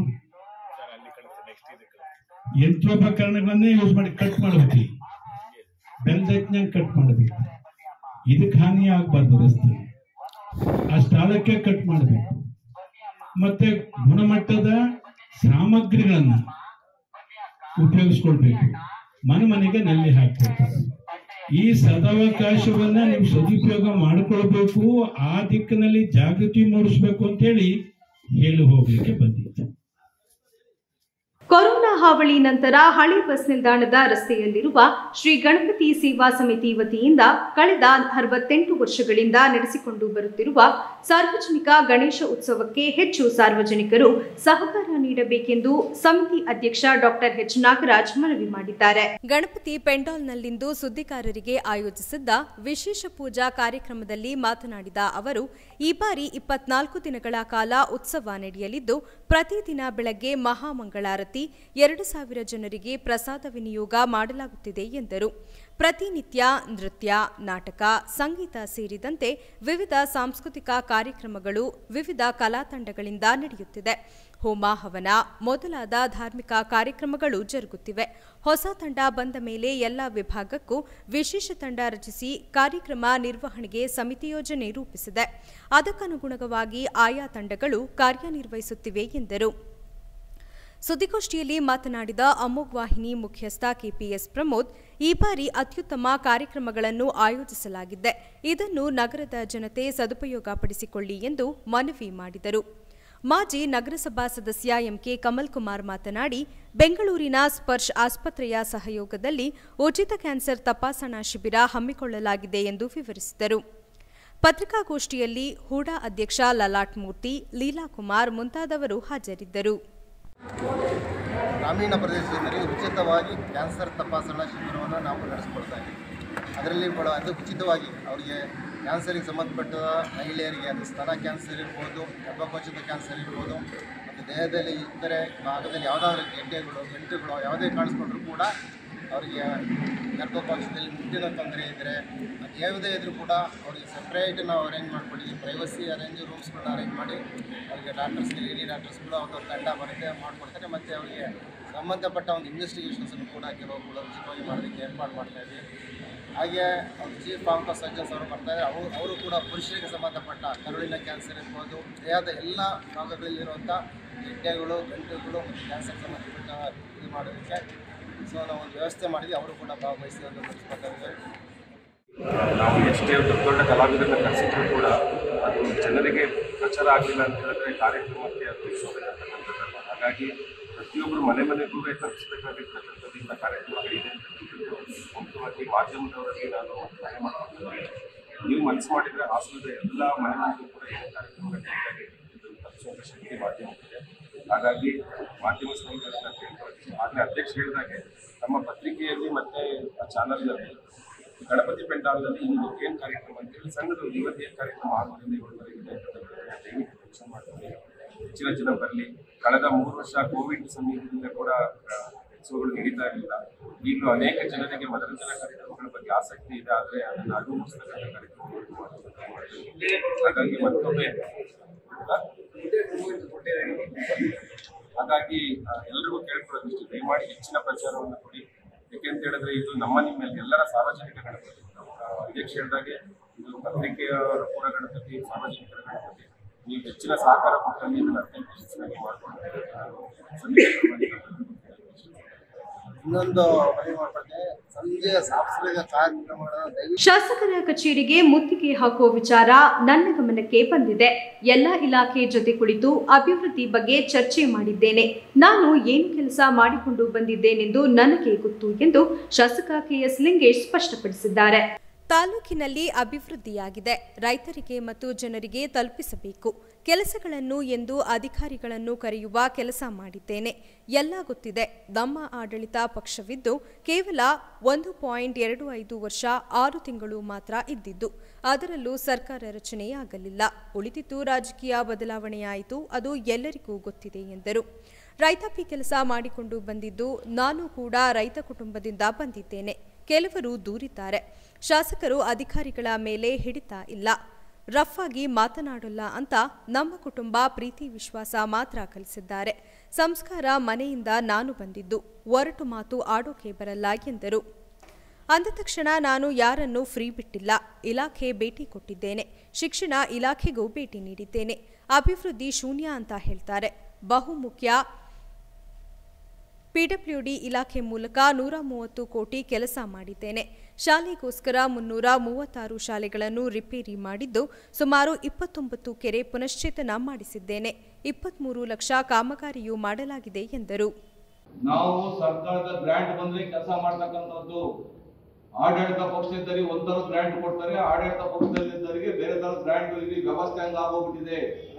ಯಂತ್ರೋಪಕರಣಗಳನ್ನೇ ಯೂಸ್ ಮಾಡಿ ಕಟ್ ಮಾಡಬೇಕು ಬೆಲ್ದೈತ್ನಾಗ ಕಟ್ ಮಾಡಬೇಕು ಇದಕ್ಕೆ ಹಾನಿ ಆಗಬಾರ್ದು ರಸ್ತೆ ಆ ಸ್ಥಳಕ್ಕೆ ಕಟ್ ಮಾಡಬೇಕು ಮತ್ತೆ ಗುಣಮಟ್ಟದ ಸಾಮಗ್ರಿಗಳನ್ನ ಉಪಯೋಗಿಸ್ಕೊಳ್ಬೇಕು ಮನೆ ಮನೆಗೆ ನಲ್ಲಿ ಹಾಕ್ಬೇಕು ಈ ಸದಾವಕಾಶವನ್ನ ನೀವು ಸದುಪಯೋಗ ಮಾಡಿಕೊಳ್ಬೇಕು ಆ ದಿಕ್ಕಿನಲ್ಲಿ ಜಾಗೃತಿ ಮೂಡಿಸ್ಬೇಕು ಅಂತೇಳಿ ಹೇಳಿ ಹೋಗ್ಲಿಕ್ಕೆ ಬಂದಿತ್ತು ಕೊರೋನಾ ಹಾವಳಿ ನಂತರ ಹಳೆ ಬಸ್ ನಿಲ್ದಾಣದ ರಸ್ತೆಯಲ್ಲಿರುವ ಶ್ರೀ ಗಣಪತಿ ಸೇವಾ ಸಮಿತಿ ವತಿಯಿಂದ ಕಳೆದ ಅರವತ್ತೆಂಟು ವರ್ಷಗಳಿಂದ ನಡೆಸಿಕೊಂಡು ಬರುತ್ತಿರುವ ಸಾರ್ವಜನಿಕ ಗಣೇಶ ಉತ್ಸವಕ್ಕೆ ಹೆಚ್ಚು ಸಾರ್ವಜನಿಕರು ಸಹಕಾರ ನೀಡಬೇಕೆಂದು ಸಮಿತಿ ಅಧ್ಯಕ್ಷ ಡಾಕ್ಟರ್ ಎಚ್ ನಾಗರಾಜ್ ಮನವಿ ಮಾಡಿದ್ದಾರೆ ಗಣಪತಿ ಪೆಂಡಾಲ್ನಲ್ಲಿಂದು ಸುದ್ದಿಗಾರರಿಗೆ ಆಯೋಜಿಸಿದ್ದ ವಿಶೇಷ ಪೂಜಾ ಕಾರ್ಯಕ್ರಮದಲ್ಲಿ ಮಾತನಾಡಿದ ಅವರು ಈ ಬಾರಿ ಇಪ್ಪತ್ನಾಲ್ಕು ದಿನಗಳ ಕಾಲ ಉತ್ಸವ ನಡೆಯಲಿದ್ದು ಪ್ರತಿದಿನ ಬೆಳಗ್ಗೆ ಮಹಾಮಂಗಳಾರತಿ ಎರಡು ಸಾವಿರ ಜನರಿಗೆ ಪ್ರಸಾದ ವಿನಿಯೋಗ ಮಾಡಲಾಗುತ್ತಿದೆ ಎಂದರು ಪ್ರತಿನಿತ್ಯ ನೃತ್ಯ ನಾಟಕ ಸಂಗೀತ ಸೇರಿದಂತೆ ವಿವಿಧ ಸಾಂಸ್ಕೃತಿಕ ಕಾರ್ಯಕ್ರಮಗಳು ವಿವಿಧ ಕಲಾ ತಂಡಗಳಿಂದ ನಡೆಯುತ್ತಿದೆ ಹೋಮ ಹವನ ಮೊದಲಾದ ಧಾರ್ಮಿಕ ಕಾರ್ಯಕ್ರಮಗಳು ಜರುಗುತ್ತಿವೆ ಹೊಸ ತಂಡ ಬಂದ ಮೇಲೆ ಎಲ್ಲ ವಿಭಾಗಕ್ಕೂ ವಿಶೇಷ ತಂಡ ರಚಿಸಿ ಕಾರ್ಯಕ್ರಮ ನಿರ್ವಹಣೆಗೆ ಸಮಿತಿ ಯೋಜನೆ ರೂಪಿಸಿದೆ ಅದಕ್ಕನುಗುಣವಾಗಿ ಆಯಾ ತಂಡಗಳು ಕಾರ್ಯನಿರ್ವಹಿಸುತ್ತಿವೆ ಎಂದರು ಸುದ್ದಿಗೋಷ್ಠಿಯಲ್ಲಿ ಮಾತನಾಡಿದ ಅಮೋಘ್ ವಾಹಿನಿ ಮುಖ್ಯಸ್ಥ ಕೆಪಿಎಸ್ ಪ್ರಮೋದ್ ಈ ಬಾರಿ ಅತ್ಯುತ್ತಮ ಕಾರ್ಯಕ್ರಮಗಳನ್ನು ಆಯೋಜಿಸಲಾಗಿದೆ ಇದನ್ನು ನಗರದ ಜನತೆ ಸದುಪಯೋಗಪಡಿಸಿಕೊಳ್ಳಿ ಎಂದು ಮನವಿ ಮಾಡಿದರು ಮಾಜಿ ನಗರಸಭಾ ಸದಸ್ಯ ಎಂಕೆ ಕಮಲ್ ಕುಮಾರ್ ಮಾತನಾಡಿ ಬೆಂಗಳೂರಿನ ಸ್ಪರ್ಶ್ ಆಸ್ಪತ್ರೆಯ ಸಹಯೋಗದಲ್ಲಿ ಉಚಿತ ಕ್ಯಾನ್ಸರ್ ತಪಾಸಣಾ ಶಿಬಿರ ಹಮ್ಮಿಕೊಳ್ಳಲಾಗಿದೆ ಎಂದು ವಿವರಿಸಿದರು ಪತ್ರಿಕಾಗೋಷ್ಠಿಯಲ್ಲಿ ಹೂಡಾ ಅಧ್ಯಕ್ಷ ಲಲಾಟ್ ಮೂರ್ತಿ ಲೀಲಾ ಕುಮಾರ್ ಮುಂತಾದವರು ಹಾಜರಿದ್ದರು ಗ್ರಾಮೀಣ ಪ್ರದೇಶದಲ್ಲಿ ಉಚಿತವಾಗಿ ಕ್ಯಾನ್ಸರ್ ತಪಾಸಣಾ ಶಿಬಿರವನ್ನು ನಾವು ನಡೆಸ್ಕೊಳ್ತಾ ಇದ್ದೀವಿ ಅದರಲ್ಲಿ ಬಡ ಅದು ಉಚಿತವಾಗಿ ಅವರಿಗೆ ಕ್ಯಾನ್ಸರಿಗೆ ಸಂಬಂಧಪಟ್ಟ ಮಹಿಳೆಯರಿಗೆ ಅದು ಸ್ತನ ಕ್ಯಾನ್ಸರ್ ಇರ್ಬೋದು ಗರ್ಭಕೋಶದ ಕ್ಯಾನ್ಸರ್ ಇರ್ಬೋದು ಮತ್ತು ದೇಹದಲ್ಲಿ ಇತರೆ ಭಾಗದಲ್ಲಿ ಯಾವುದಾದ್ರೂ ಗೆಡ್ಡೆಗಳು ಗಂಟುಗಳು ಯಾವುದೇ ಕಾಣಿಸ್ಕೊಂಡ್ರೂ ಕೂಡ ಅವರಿಗೆ ಗರ್ಭಕೋಶದಲ್ಲಿ ಮುಟ್ಟಿನ ತೊಂದರೆ ಇದ್ದರೆ ಅದು ಯಾವುದೇ ಇದ್ರೂ ಕೂಡ ಅವರಿಗೆ ಸಪ್ರೇಟ್ ನಾವು ಅರೇಂಜ್ ಮಾಡಿಕೊಟ್ಟಿದ್ದೀವಿ ಪ್ರೈವಸಿ ಅರೇಂಜ್ ರೂಮ್ಸ್ಗಳನ್ನ ಅರೇಂಜ್ ಮಾಡಿ ಅವರಿಗೆ ಡಾಕ್ಟರ್ಸ್ ಲೇಡಿ ಡಾಕ್ಟರ್ಸ್ಗಳು ಒಂದು ತಂಡ ಬರುತ್ತೆ ಮಾಡಿಕೊಡ್ತಾರೆ ಮತ್ತು ಅವರಿಗೆ ಸಂಬಂಧಪಟ್ಟ ಒಂದು ಇನ್ವೆಸ್ಟಿಗೇಷನ್ಸನ್ನು ಕೂಡ ಕೆಲವು ಉಚಿತವಾಗಿ ಮಾಡೋದಕ್ಕೆ ಏರ್ಪಾಡು ಮಾಡ್ತಾ ಇದ್ದೀವಿ ಹಾಗೆ ಅವ್ರು ಚೀಫ್ ಆಂಕೋ ಸರ್ಜನ್ಸ್ ಅವರು ಬರ್ತಾರೆ ಅವರು ಅವರು ಕೂಡ ಪುರುಷರಿಗೆ ಸಂಬಂಧಪಟ್ಟ ಕರುಳಿನ ಕ್ಯಾನ್ಸರ್ ಇರ್ಬೋದು ದೇಹದ ಎಲ್ಲ ಭಾಗಗಳಲ್ಲಿರುವಂಥ ಗೆಡ್ಡೆಗಳು ಗಂಟುಗಳು ಮತ್ತು ಕ್ಯಾನ್ಸರ್ ಸಂಬಂಧಪಟ್ಟ ಇದು ಮಾಡೋದಕ್ಕೆ ಸೊ ನಾವು ಒಂದು ವ್ಯವಸ್ಥೆ ಮಾಡಿದ್ವಿ ಅವರು ಕೂಡ ಭಾಗವಹಿಸಿ ಒಂದು ನಡೆಸ್ಕೊತಾ ಇದ್ದಾರೆ ನಾವು ಎಷ್ಟೇ ದೊಡ್ಡ ದೊಡ್ಡ ಕಲಾವಿದರನ್ನ ಕರೆಸಿದ್ರು ಕೂಡ ಅದು ಜನರಿಗೆ ಪ್ರಚಾರ ಆಗಲಿಲ್ಲ ಅಂತ ಹೇಳಿದ್ರೆ ಕಾರ್ಯಕ್ರಮಕ್ಕೆ ಅದು ಶೋಭೆಯಾಗ್ತಕ್ಕಂಥದ್ದಲ್ಲ ಹಾಗಾಗಿ ಪ್ರತಿಯೊಬ್ಬರು ಮನೆ ಮನೆಗೂ ತಲುಪಿಸಬೇಕಾಗಿರ್ತಕ್ಕಂಥದ್ದು ಇಂಥ ಕಾರ್ಯಕ್ರಮಗಳಿದೆ ಮುಖ್ಯವಾಗಿ ಮಾಧ್ಯಮದವರಲ್ಲಿ ನಾನು ಸಹಾಯ ಮಾಡ್ತೀನಿ ನೀವು ಮನಸ್ಸು ಮಾಡಿದ್ರೆ ಹಾಸನದ ಎಲ್ಲ ಮನೆ ಮನೆಗೂ ಕೂಡ ಏನು ಕಾರ್ಯಕ್ರಮಗಳು ಬೇಕಾಗಿ ಇದು ತಲುಪಿಸುವಂಥ ಶಕ್ತಿ ಮಾಧ್ಯಮಕ್ಕಿದೆ ಹಾಗಾಗಿ ಮಾಧ್ಯಮ ಸ್ನೇಹಿತರನ್ನ ಕೇಳ್ಕೊಳ್ತೀನಿ ಆಗಲೇ ಅಧ್ಯಕ್ಷ ಹೇಳಿದಾಗೆ ನಮ್ಮ ಪತ್ರಿಕೆಯಲ್ಲಿ ಮತ್ತೆ ಚಾನಲ್ನಲ್ಲಿ ಗಣಪತಿ ಪೆಂಡಾಲ್ನಲ್ಲಿ ಇಂದು ಏನು ಕಾರ್ಯಕ್ರಮ ಅಂತೇಳಿ ಸಣ್ಣದು ಇವತ್ತು ಏನು ಕಾರ್ಯಕ್ರಮ ಆರರಿಂದ ಏಳುವರೆಗೆ ಇದೆ ದಯವಿಟ್ಟು ಯೋಚನೆ ಮಾಡ್ತೀನಿ ಹೆಚ್ಚಿನ ಜನ ಬರಲಿ ಕಳೆದ ಮೂರು ವರ್ಷ ಕೋವಿಡ್ ಸಮಯದಿಂದ ಕೂಡ ಆ, ಉತ್ಸವಗಳು ನಡೀತಾ ಇರಲಿಲ್ಲ ಈಗಲೂ ಅನೇಕ ಜನರಿಗೆ ಮನರಂಜನಾ ಕಾರ್ಯಕ್ರಮಗಳ ಬಗ್ಗೆ ಆಸಕ್ತಿ ಇದೆ ಆದರೆ ಅದನ್ನು ಅನುಭವಿಸ್ತಕ್ಕಂಥ ಕಾರ್ಯಕ್ರಮಗಳು ಮಾಡ್ತೀವಿ. ಹಾಗಾಗಿ ಮತ್ತೊಮ್ಮೆ ಆ, ಹಾಗಾಗಿ ಆ, ಎಲ್ರಿಗೂ ಕೇಳ್ಕೊಳ್ಳೋದಿಷ್ಟು ದಯಮಾಡಿ ಹೆಚ್ಚಿನ ಪ್ರಚಾರವನ್ನು ಕೊಡಿ ಯಾಕೆಂತ ಹೇಳಿದ್ರೆ ಇದು ನಮ್ಮ ನಿಮ್ಮ ಎಲ್ಲರ ಸಾರ್ವಜನಿಕ ಗಣಪತಿ ಆ, ಅಧ್ಯಕ್ಷ ಹೇಳಿದಾಗೆ ಇದು ಪತ್ರಿಕೆಯವರ ಕೂಡ ಗಣಪತಿ ಸಾರ್ವಜನಿಕರ ಗಣಪತಿ ನೀವು ಹೆಚ್ಚಿನ ಸಹಕಾರ ಕೊಟ್ಟಲ್ಲಿ ಇದನ್ನು ಅತ್ಯಂತ ಯಶಸ್ವಿಯಾಗಿ ಮಾಡ್ಕೊಂಡು ಇನ್ನೊಂದು ಮನವಿ ಮಾಡ್ಕೊಳ್ತೇನೆ ಸಂಜೆ ಸಾಂಸ್ಕೃತಿಕ ಕಾರ್ಯಕ್ರಮಗಳ ದಯವಿಟ್ಟು ಶಾಸಕರ ಕಚೇರಿಗೆ ಮುತ್ತಿಗೆ ಹಾಕುವ ವಿಚಾರ ನನ್ನ ಗಮನಕ್ಕೆ ಬಂದಿದೆ ಎಲ್ಲ ಇಲಾಖೆ ಜೊತೆ ಕುಳಿತು ಅಭಿವೃದ್ಧಿ ಬಗ್ಗೆ ಚರ್ಚೆ ಮಾಡಿದ್ದೇನೆ ನಾನು ಏನು ಕೆಲಸ ಮಾಡಿಕೊಂಡು ಬಂದಿದ್ದೇನೆಂದು ನನಗೆ ಗೊತ್ತು ಎಂದು ಶಾಸಕ ಕೆಎಸ್ ಲಿಂಗೇಶ್ ಸ್ಪಷ್ಟಪಡಿಸಿದ್ದಾರೆ ತಾಲೂಕಿನಲ್ಲಿ ಅಭಿವೃದ್ಧಿಯಾಗಿದೆ ರೈತರಿಗೆ ಮತ್ತು ಜನರಿಗೆ ತಲುಪಿಸಬೇಕು ಕೆಲಸಗಳನ್ನು ಎಂದು ಅಧಿಕಾರಿಗಳನ್ನು ಕರೆಯುವ ಕೆಲಸ ಮಾಡಿದ್ದೇನೆ ಎಲ್ಲ ಗೊತ್ತಿದೆ ನಮ್ಮ ಆಡಳಿತ ಪಕ್ಷವಿದ್ದು ಕೇವಲ ಒಂದು ಪಾಯಿಂಟ್ ಎರಡು ಐದು ವರ್ಷ ಆರು ತಿಂಗಳು ಮಾತ್ರ ಇದ್ದಿದ್ದು ಅದರಲ್ಲೂ ಸರ್ಕಾರ ರಚನೆಯಾಗಲಿಲ್ಲ ಉಳಿದಿದ್ದು ರಾಜಕೀಯ ಬದಲಾವಣೆಯಾಯಿತು ಅದು ಎಲ್ಲರಿಗೂ ಗೊತ್ತಿದೆ ಎಂದರು ರೈತಾಪಿ ಕೆಲಸ ಮಾಡಿಕೊಂಡು ಬಂದಿದ್ದು ನಾನು ಕೂಡ ರೈತ ಕುಟುಂಬದಿಂದ ಬಂದಿದ್ದೇನೆ ಕೆಲವರು ದೂರಿದ್ದಾರೆ ಶಾಸಕರು ಅಧಿಕಾರಿಗಳ ಮೇಲೆ ಹಿಡಿತ ಇಲ್ಲ ರಫ್ ಆಗಿ ಮಾತನಾಡಲ್ಲ ಅಂತ ನಮ್ಮ ಕುಟುಂಬ ಪ್ರೀತಿ ವಿಶ್ವಾಸ ಮಾತ್ರ ಕಲಿಸಿದ್ದಾರೆ ಸಂಸ್ಕಾರ ಮನೆಯಿಂದ ನಾನು ಬಂದಿದ್ದು ಒರಟು ಮಾತು ಆಡೋಕೆ ಬರಲ್ಲ ಎಂದರು ಅಂದ ತಕ್ಷಣ ನಾನು ಯಾರನ್ನೂ ಫ್ರೀ ಬಿಟ್ಟಿಲ್ಲ ಇಲಾಖೆ ಭೇಟಿ ಕೊಟ್ಟಿದ್ದೇನೆ ಶಿಕ್ಷಣ ಇಲಾಖೆಗೂ ಭೇಟಿ ನೀಡಿದ್ದೇನೆ ಅಭಿವೃದ್ಧಿ ಶೂನ್ಯ ಅಂತ ಹೇಳ್ತಾರೆ ಬಹುಮುಖ್ಯ ಪಿಡಬ್ಲ್ಯೂಡಿ ಇಲಾಖೆ ಮೂಲಕ ನೂರ ಮೂವತ್ತು ಕೋಟಿ ಕೆಲಸ ಮಾಡಿದ್ದೇನೆ ಶಾಲೆಗೋಸ್ಕರ ಮುನ್ನೂರ ಮೂವತ್ತಾರು ಶಾಲೆಗಳನ್ನು ರಿಪೇರಿ ಮಾಡಿದ್ದು ಸುಮಾರು ಇಪ್ಪತ್ತೊಂಬತ್ತು ಕೆರೆ ಪುನಶ್ಚೇತನ ಮಾಡಿಸಿದ್ದೇನೆ ಇಪ್ಪತ್ಮೂರು ಲಕ್ಷ ಕಾಮಗಾರಿಯೂ ಮಾಡಲಾಗಿದೆ ಎಂದರು ನಾವು ಸರ್ಕಾರದ ಗ್ರಾಂಟ್ ಬಂದ್ರೆ ಕೆಲಸ ಮಾಡ್ತಕ್ಕಂಥದ್ದು ಆಡಳಿತ ಪಕ್ಷದಲ್ಲಿ ಒಂಥರ ಗ್ರಾಂಟ್ ಕೊಡ್ತಾರೆ ಆಡಳಿತ ಪಕ್ಷದಲ್ಲಿದ್ದವರಿಗೆ ಬೇರೆ ತರ ಗ್ರಾಂಟ್ ಇಲ್ಲಿ ವ್ಯವಸ್ಥೆ ಹಂಗ ಆಗೋಗ್ಬಿಟ್ಟಿದೆ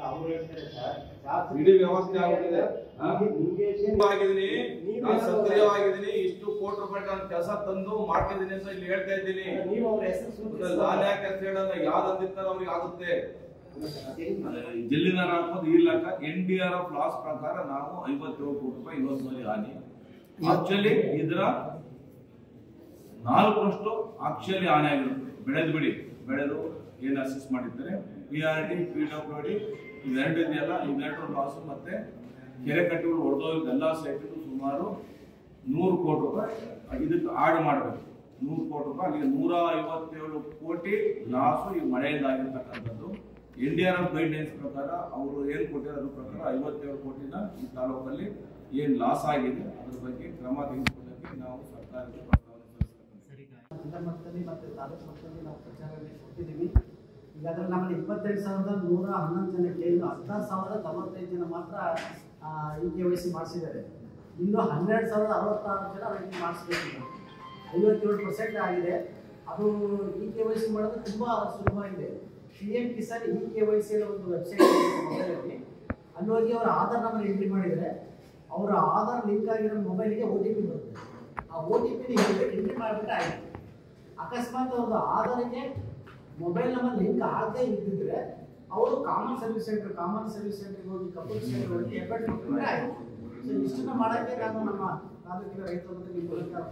ಇಡೀ ವ್ಯವಸ್ಥೆ ಆಗೋಗಿದೆ ಆಗಿದ್ದೀನಿ ನಾನು ಸಕ್ರಿಯವಾಗಿದ್ದೀನಿ ಇಷ್ಟು ಕೋಟಿ ರೂಪಾಯಿ ನಾನು ಕೆಲಸ ತಂದು ಮಾಡ್ತಿದ್ದೀನಿ ಅಂತ ಇಲ್ಲಿ ಹೇಳ್ತಾ ಇದ್ದೀನಿ ನಾನು ಯಾಕೆ ಅಂತ ಹೇಳಲ್ಲ ಯಾವ್ದಂದಿರ್ತಾರ ಅವ್ರಿಗೆ ಆಗುತ್ತೆ ಜಿಲ್ಲಿನ ಹಾಕೋದು ಇರ್ಲಾಕ N D R F loss ಪ್ರಕಾರ ನಾವು ಐವತ್ತೇಳು ಕೋಟಿ ರೂಪಾಯಿ ಇವತ್ತು ಮಂದಿ ಹಾನಿ ಆಕ್ಚುಲಿ ಇದರ ನಾಲ್ಕರಷ್ಟು ಆಕ್ಚುಲಿ ಹಾನಿ ಆಗಿರುತ್ತೆ ಬೆಳೆದು ಬಿಡಿ ಬೆಳೆದು ಏನು ಅಸೆಸ್ ಮಾಡಿದ್ದಾರೆ P R D P W D ಇವೆರಡು ಇದೆಯಲ್ಲ ಇವೆರಡು ಲಾಸ್ ಮತ್ತೆ ಕೆರೆ ಕಟ್ಟೆಗಳು ಹೊಡೆದೋಗಿದ್ದು ಎಲ್ಲ ಸೈಟ್ಗೂ ಸುಮಾರು ನೂರು ಕೋಟಿ ರೂಪಾಯಿ ಇದಕ್ಕೆ ಆಡ್ ಮಾಡಬೇಕು ನೂರು ಕೋಟಿ ರೂಪಾಯಿ ಅಲ್ಲಿಗೆ ನೂರ ಐವತ್ತೇಳು ಕೋಟಿ ಲಾಸು ಈ ಮಳೆಯಿಂದ ಆಗಿರ್ತಕ್ಕಂಥದ್ದು N D R F guidelines ಪ್ರಕಾರ ಅವರು ಏನು ಕೊಟ್ಟಿರೋ ಅದ್ರ ಪ್ರಕಾರ ಐವತ್ತೇಳು ಕೋಟಿನ ಈ ತಾಲೂಕಲ್ಲಿ ಏನು ಲಾಸ್ ಆಗಿದೆ ಅದ್ರ ಬಗ್ಗೆ ಕ್ರಮ ತೆಗೆದುಕೊಳ್ಳಕ್ಕೆ ನಾವು ಸರ್ಕಾರಕ್ಕೆ ಪ್ರಸ್ತಾವನೆ ಸಲ್ಲಿಸ್ತಕ್ಕಂಥದ್ದು. ಜಿಲ್ಲಾ ಮಟ್ಟದಲ್ಲಿ ಮತ್ತು ತಾಲೂಕು ಮಟ್ಟದಲ್ಲಿ ನಾವು ಪ್ರಚಾರದಲ್ಲಿ ಕೊಟ್ಟಿದ್ದೀವಿ ಈಗ ಅದರಲ್ಲಿ ನಮ್ಮಲ್ಲಿ ಇಪ್ಪತ್ತೆರಡು ಸಾವಿರದ ನೂರ ಹನ್ನೊಂದು ಜನಕ್ಕೆ ಇನ್ನು ಹದಿನಾರು ಸಾವಿರದ ತೊಂಬತ್ತೈದು ಜನ ಮಾತ್ರ ಇ ಕೆ ವೈ ಸಿ ಮಾಡಿಸಿದ್ದಾರೆ ಇನ್ನು ಹನ್ನೆರಡು ಸಾವಿರದ ಅರವತ್ತಾರು ಜನ ರೈತರು ಮಾಡಿಸ್ಬೇಕು ಇನ್ನು. ಐವತ್ತೇಳು ಪರ್ಸೆಂಟ್ ಆಗಿದೆ ಅದು ಇ ಕೆ ವೈ ಸಿ ಮಾಡೋದು ತುಂಬ ಸುಲಭ ಇದೆ P M Kisan E K Y C ಒಂದು ವೆಬ್ಸೈಟ್ ಮೊಬೈಲಲ್ಲಿ ಅಲ್ಲಿ ಹೋಗಿ ಅವರ ಆಧಾರ್ ನಂಬರ್ ಎಂಟ್ರಿ ಮಾಡಿದರೆ ಅವರ ಆಧಾರ್ ಲಿಂಕ್ ಆಗಿರೋ ಮೊಬೈಲಿಗೆ ಒ ಟಿ ಪಿ ಬರುತ್ತೆ ಆ ಒ ಟಿ ಪಿನ ಎಂಟ್ರಿ ಮಾಡಿಬಿಟ್ರೆ ಆಯಿತು ಅಕಸ್ಮಾತ್ ಅವ್ರದ್ದು ಆಧಾರಿಗೆ ಮೊಬೈಲ್ ನಂಬರ್ ಲಿಂಕ್ ಆಗದೆ ಇದ್ದಿದ್ರೆ ಅವರು common service centre common service ಸೆಂಟರ್ಗೆ ಹೋಗಿ ಕಪೂರ್ ಸೆಂಟರ್ ಹೋಗಿ ಎಫೆಕ್ಟ್ ಮಾಡಿದ್ರೆ ಆಯಿತು ಸೊ ಇಷ್ಟನ್ನ ಮಾಡೋಕ್ಕೆ ನಾನು ನಮ್ಮ ತಾಲೂಕಿನ ರೈತರಿಗೆ ಈ ಮೂಲಕ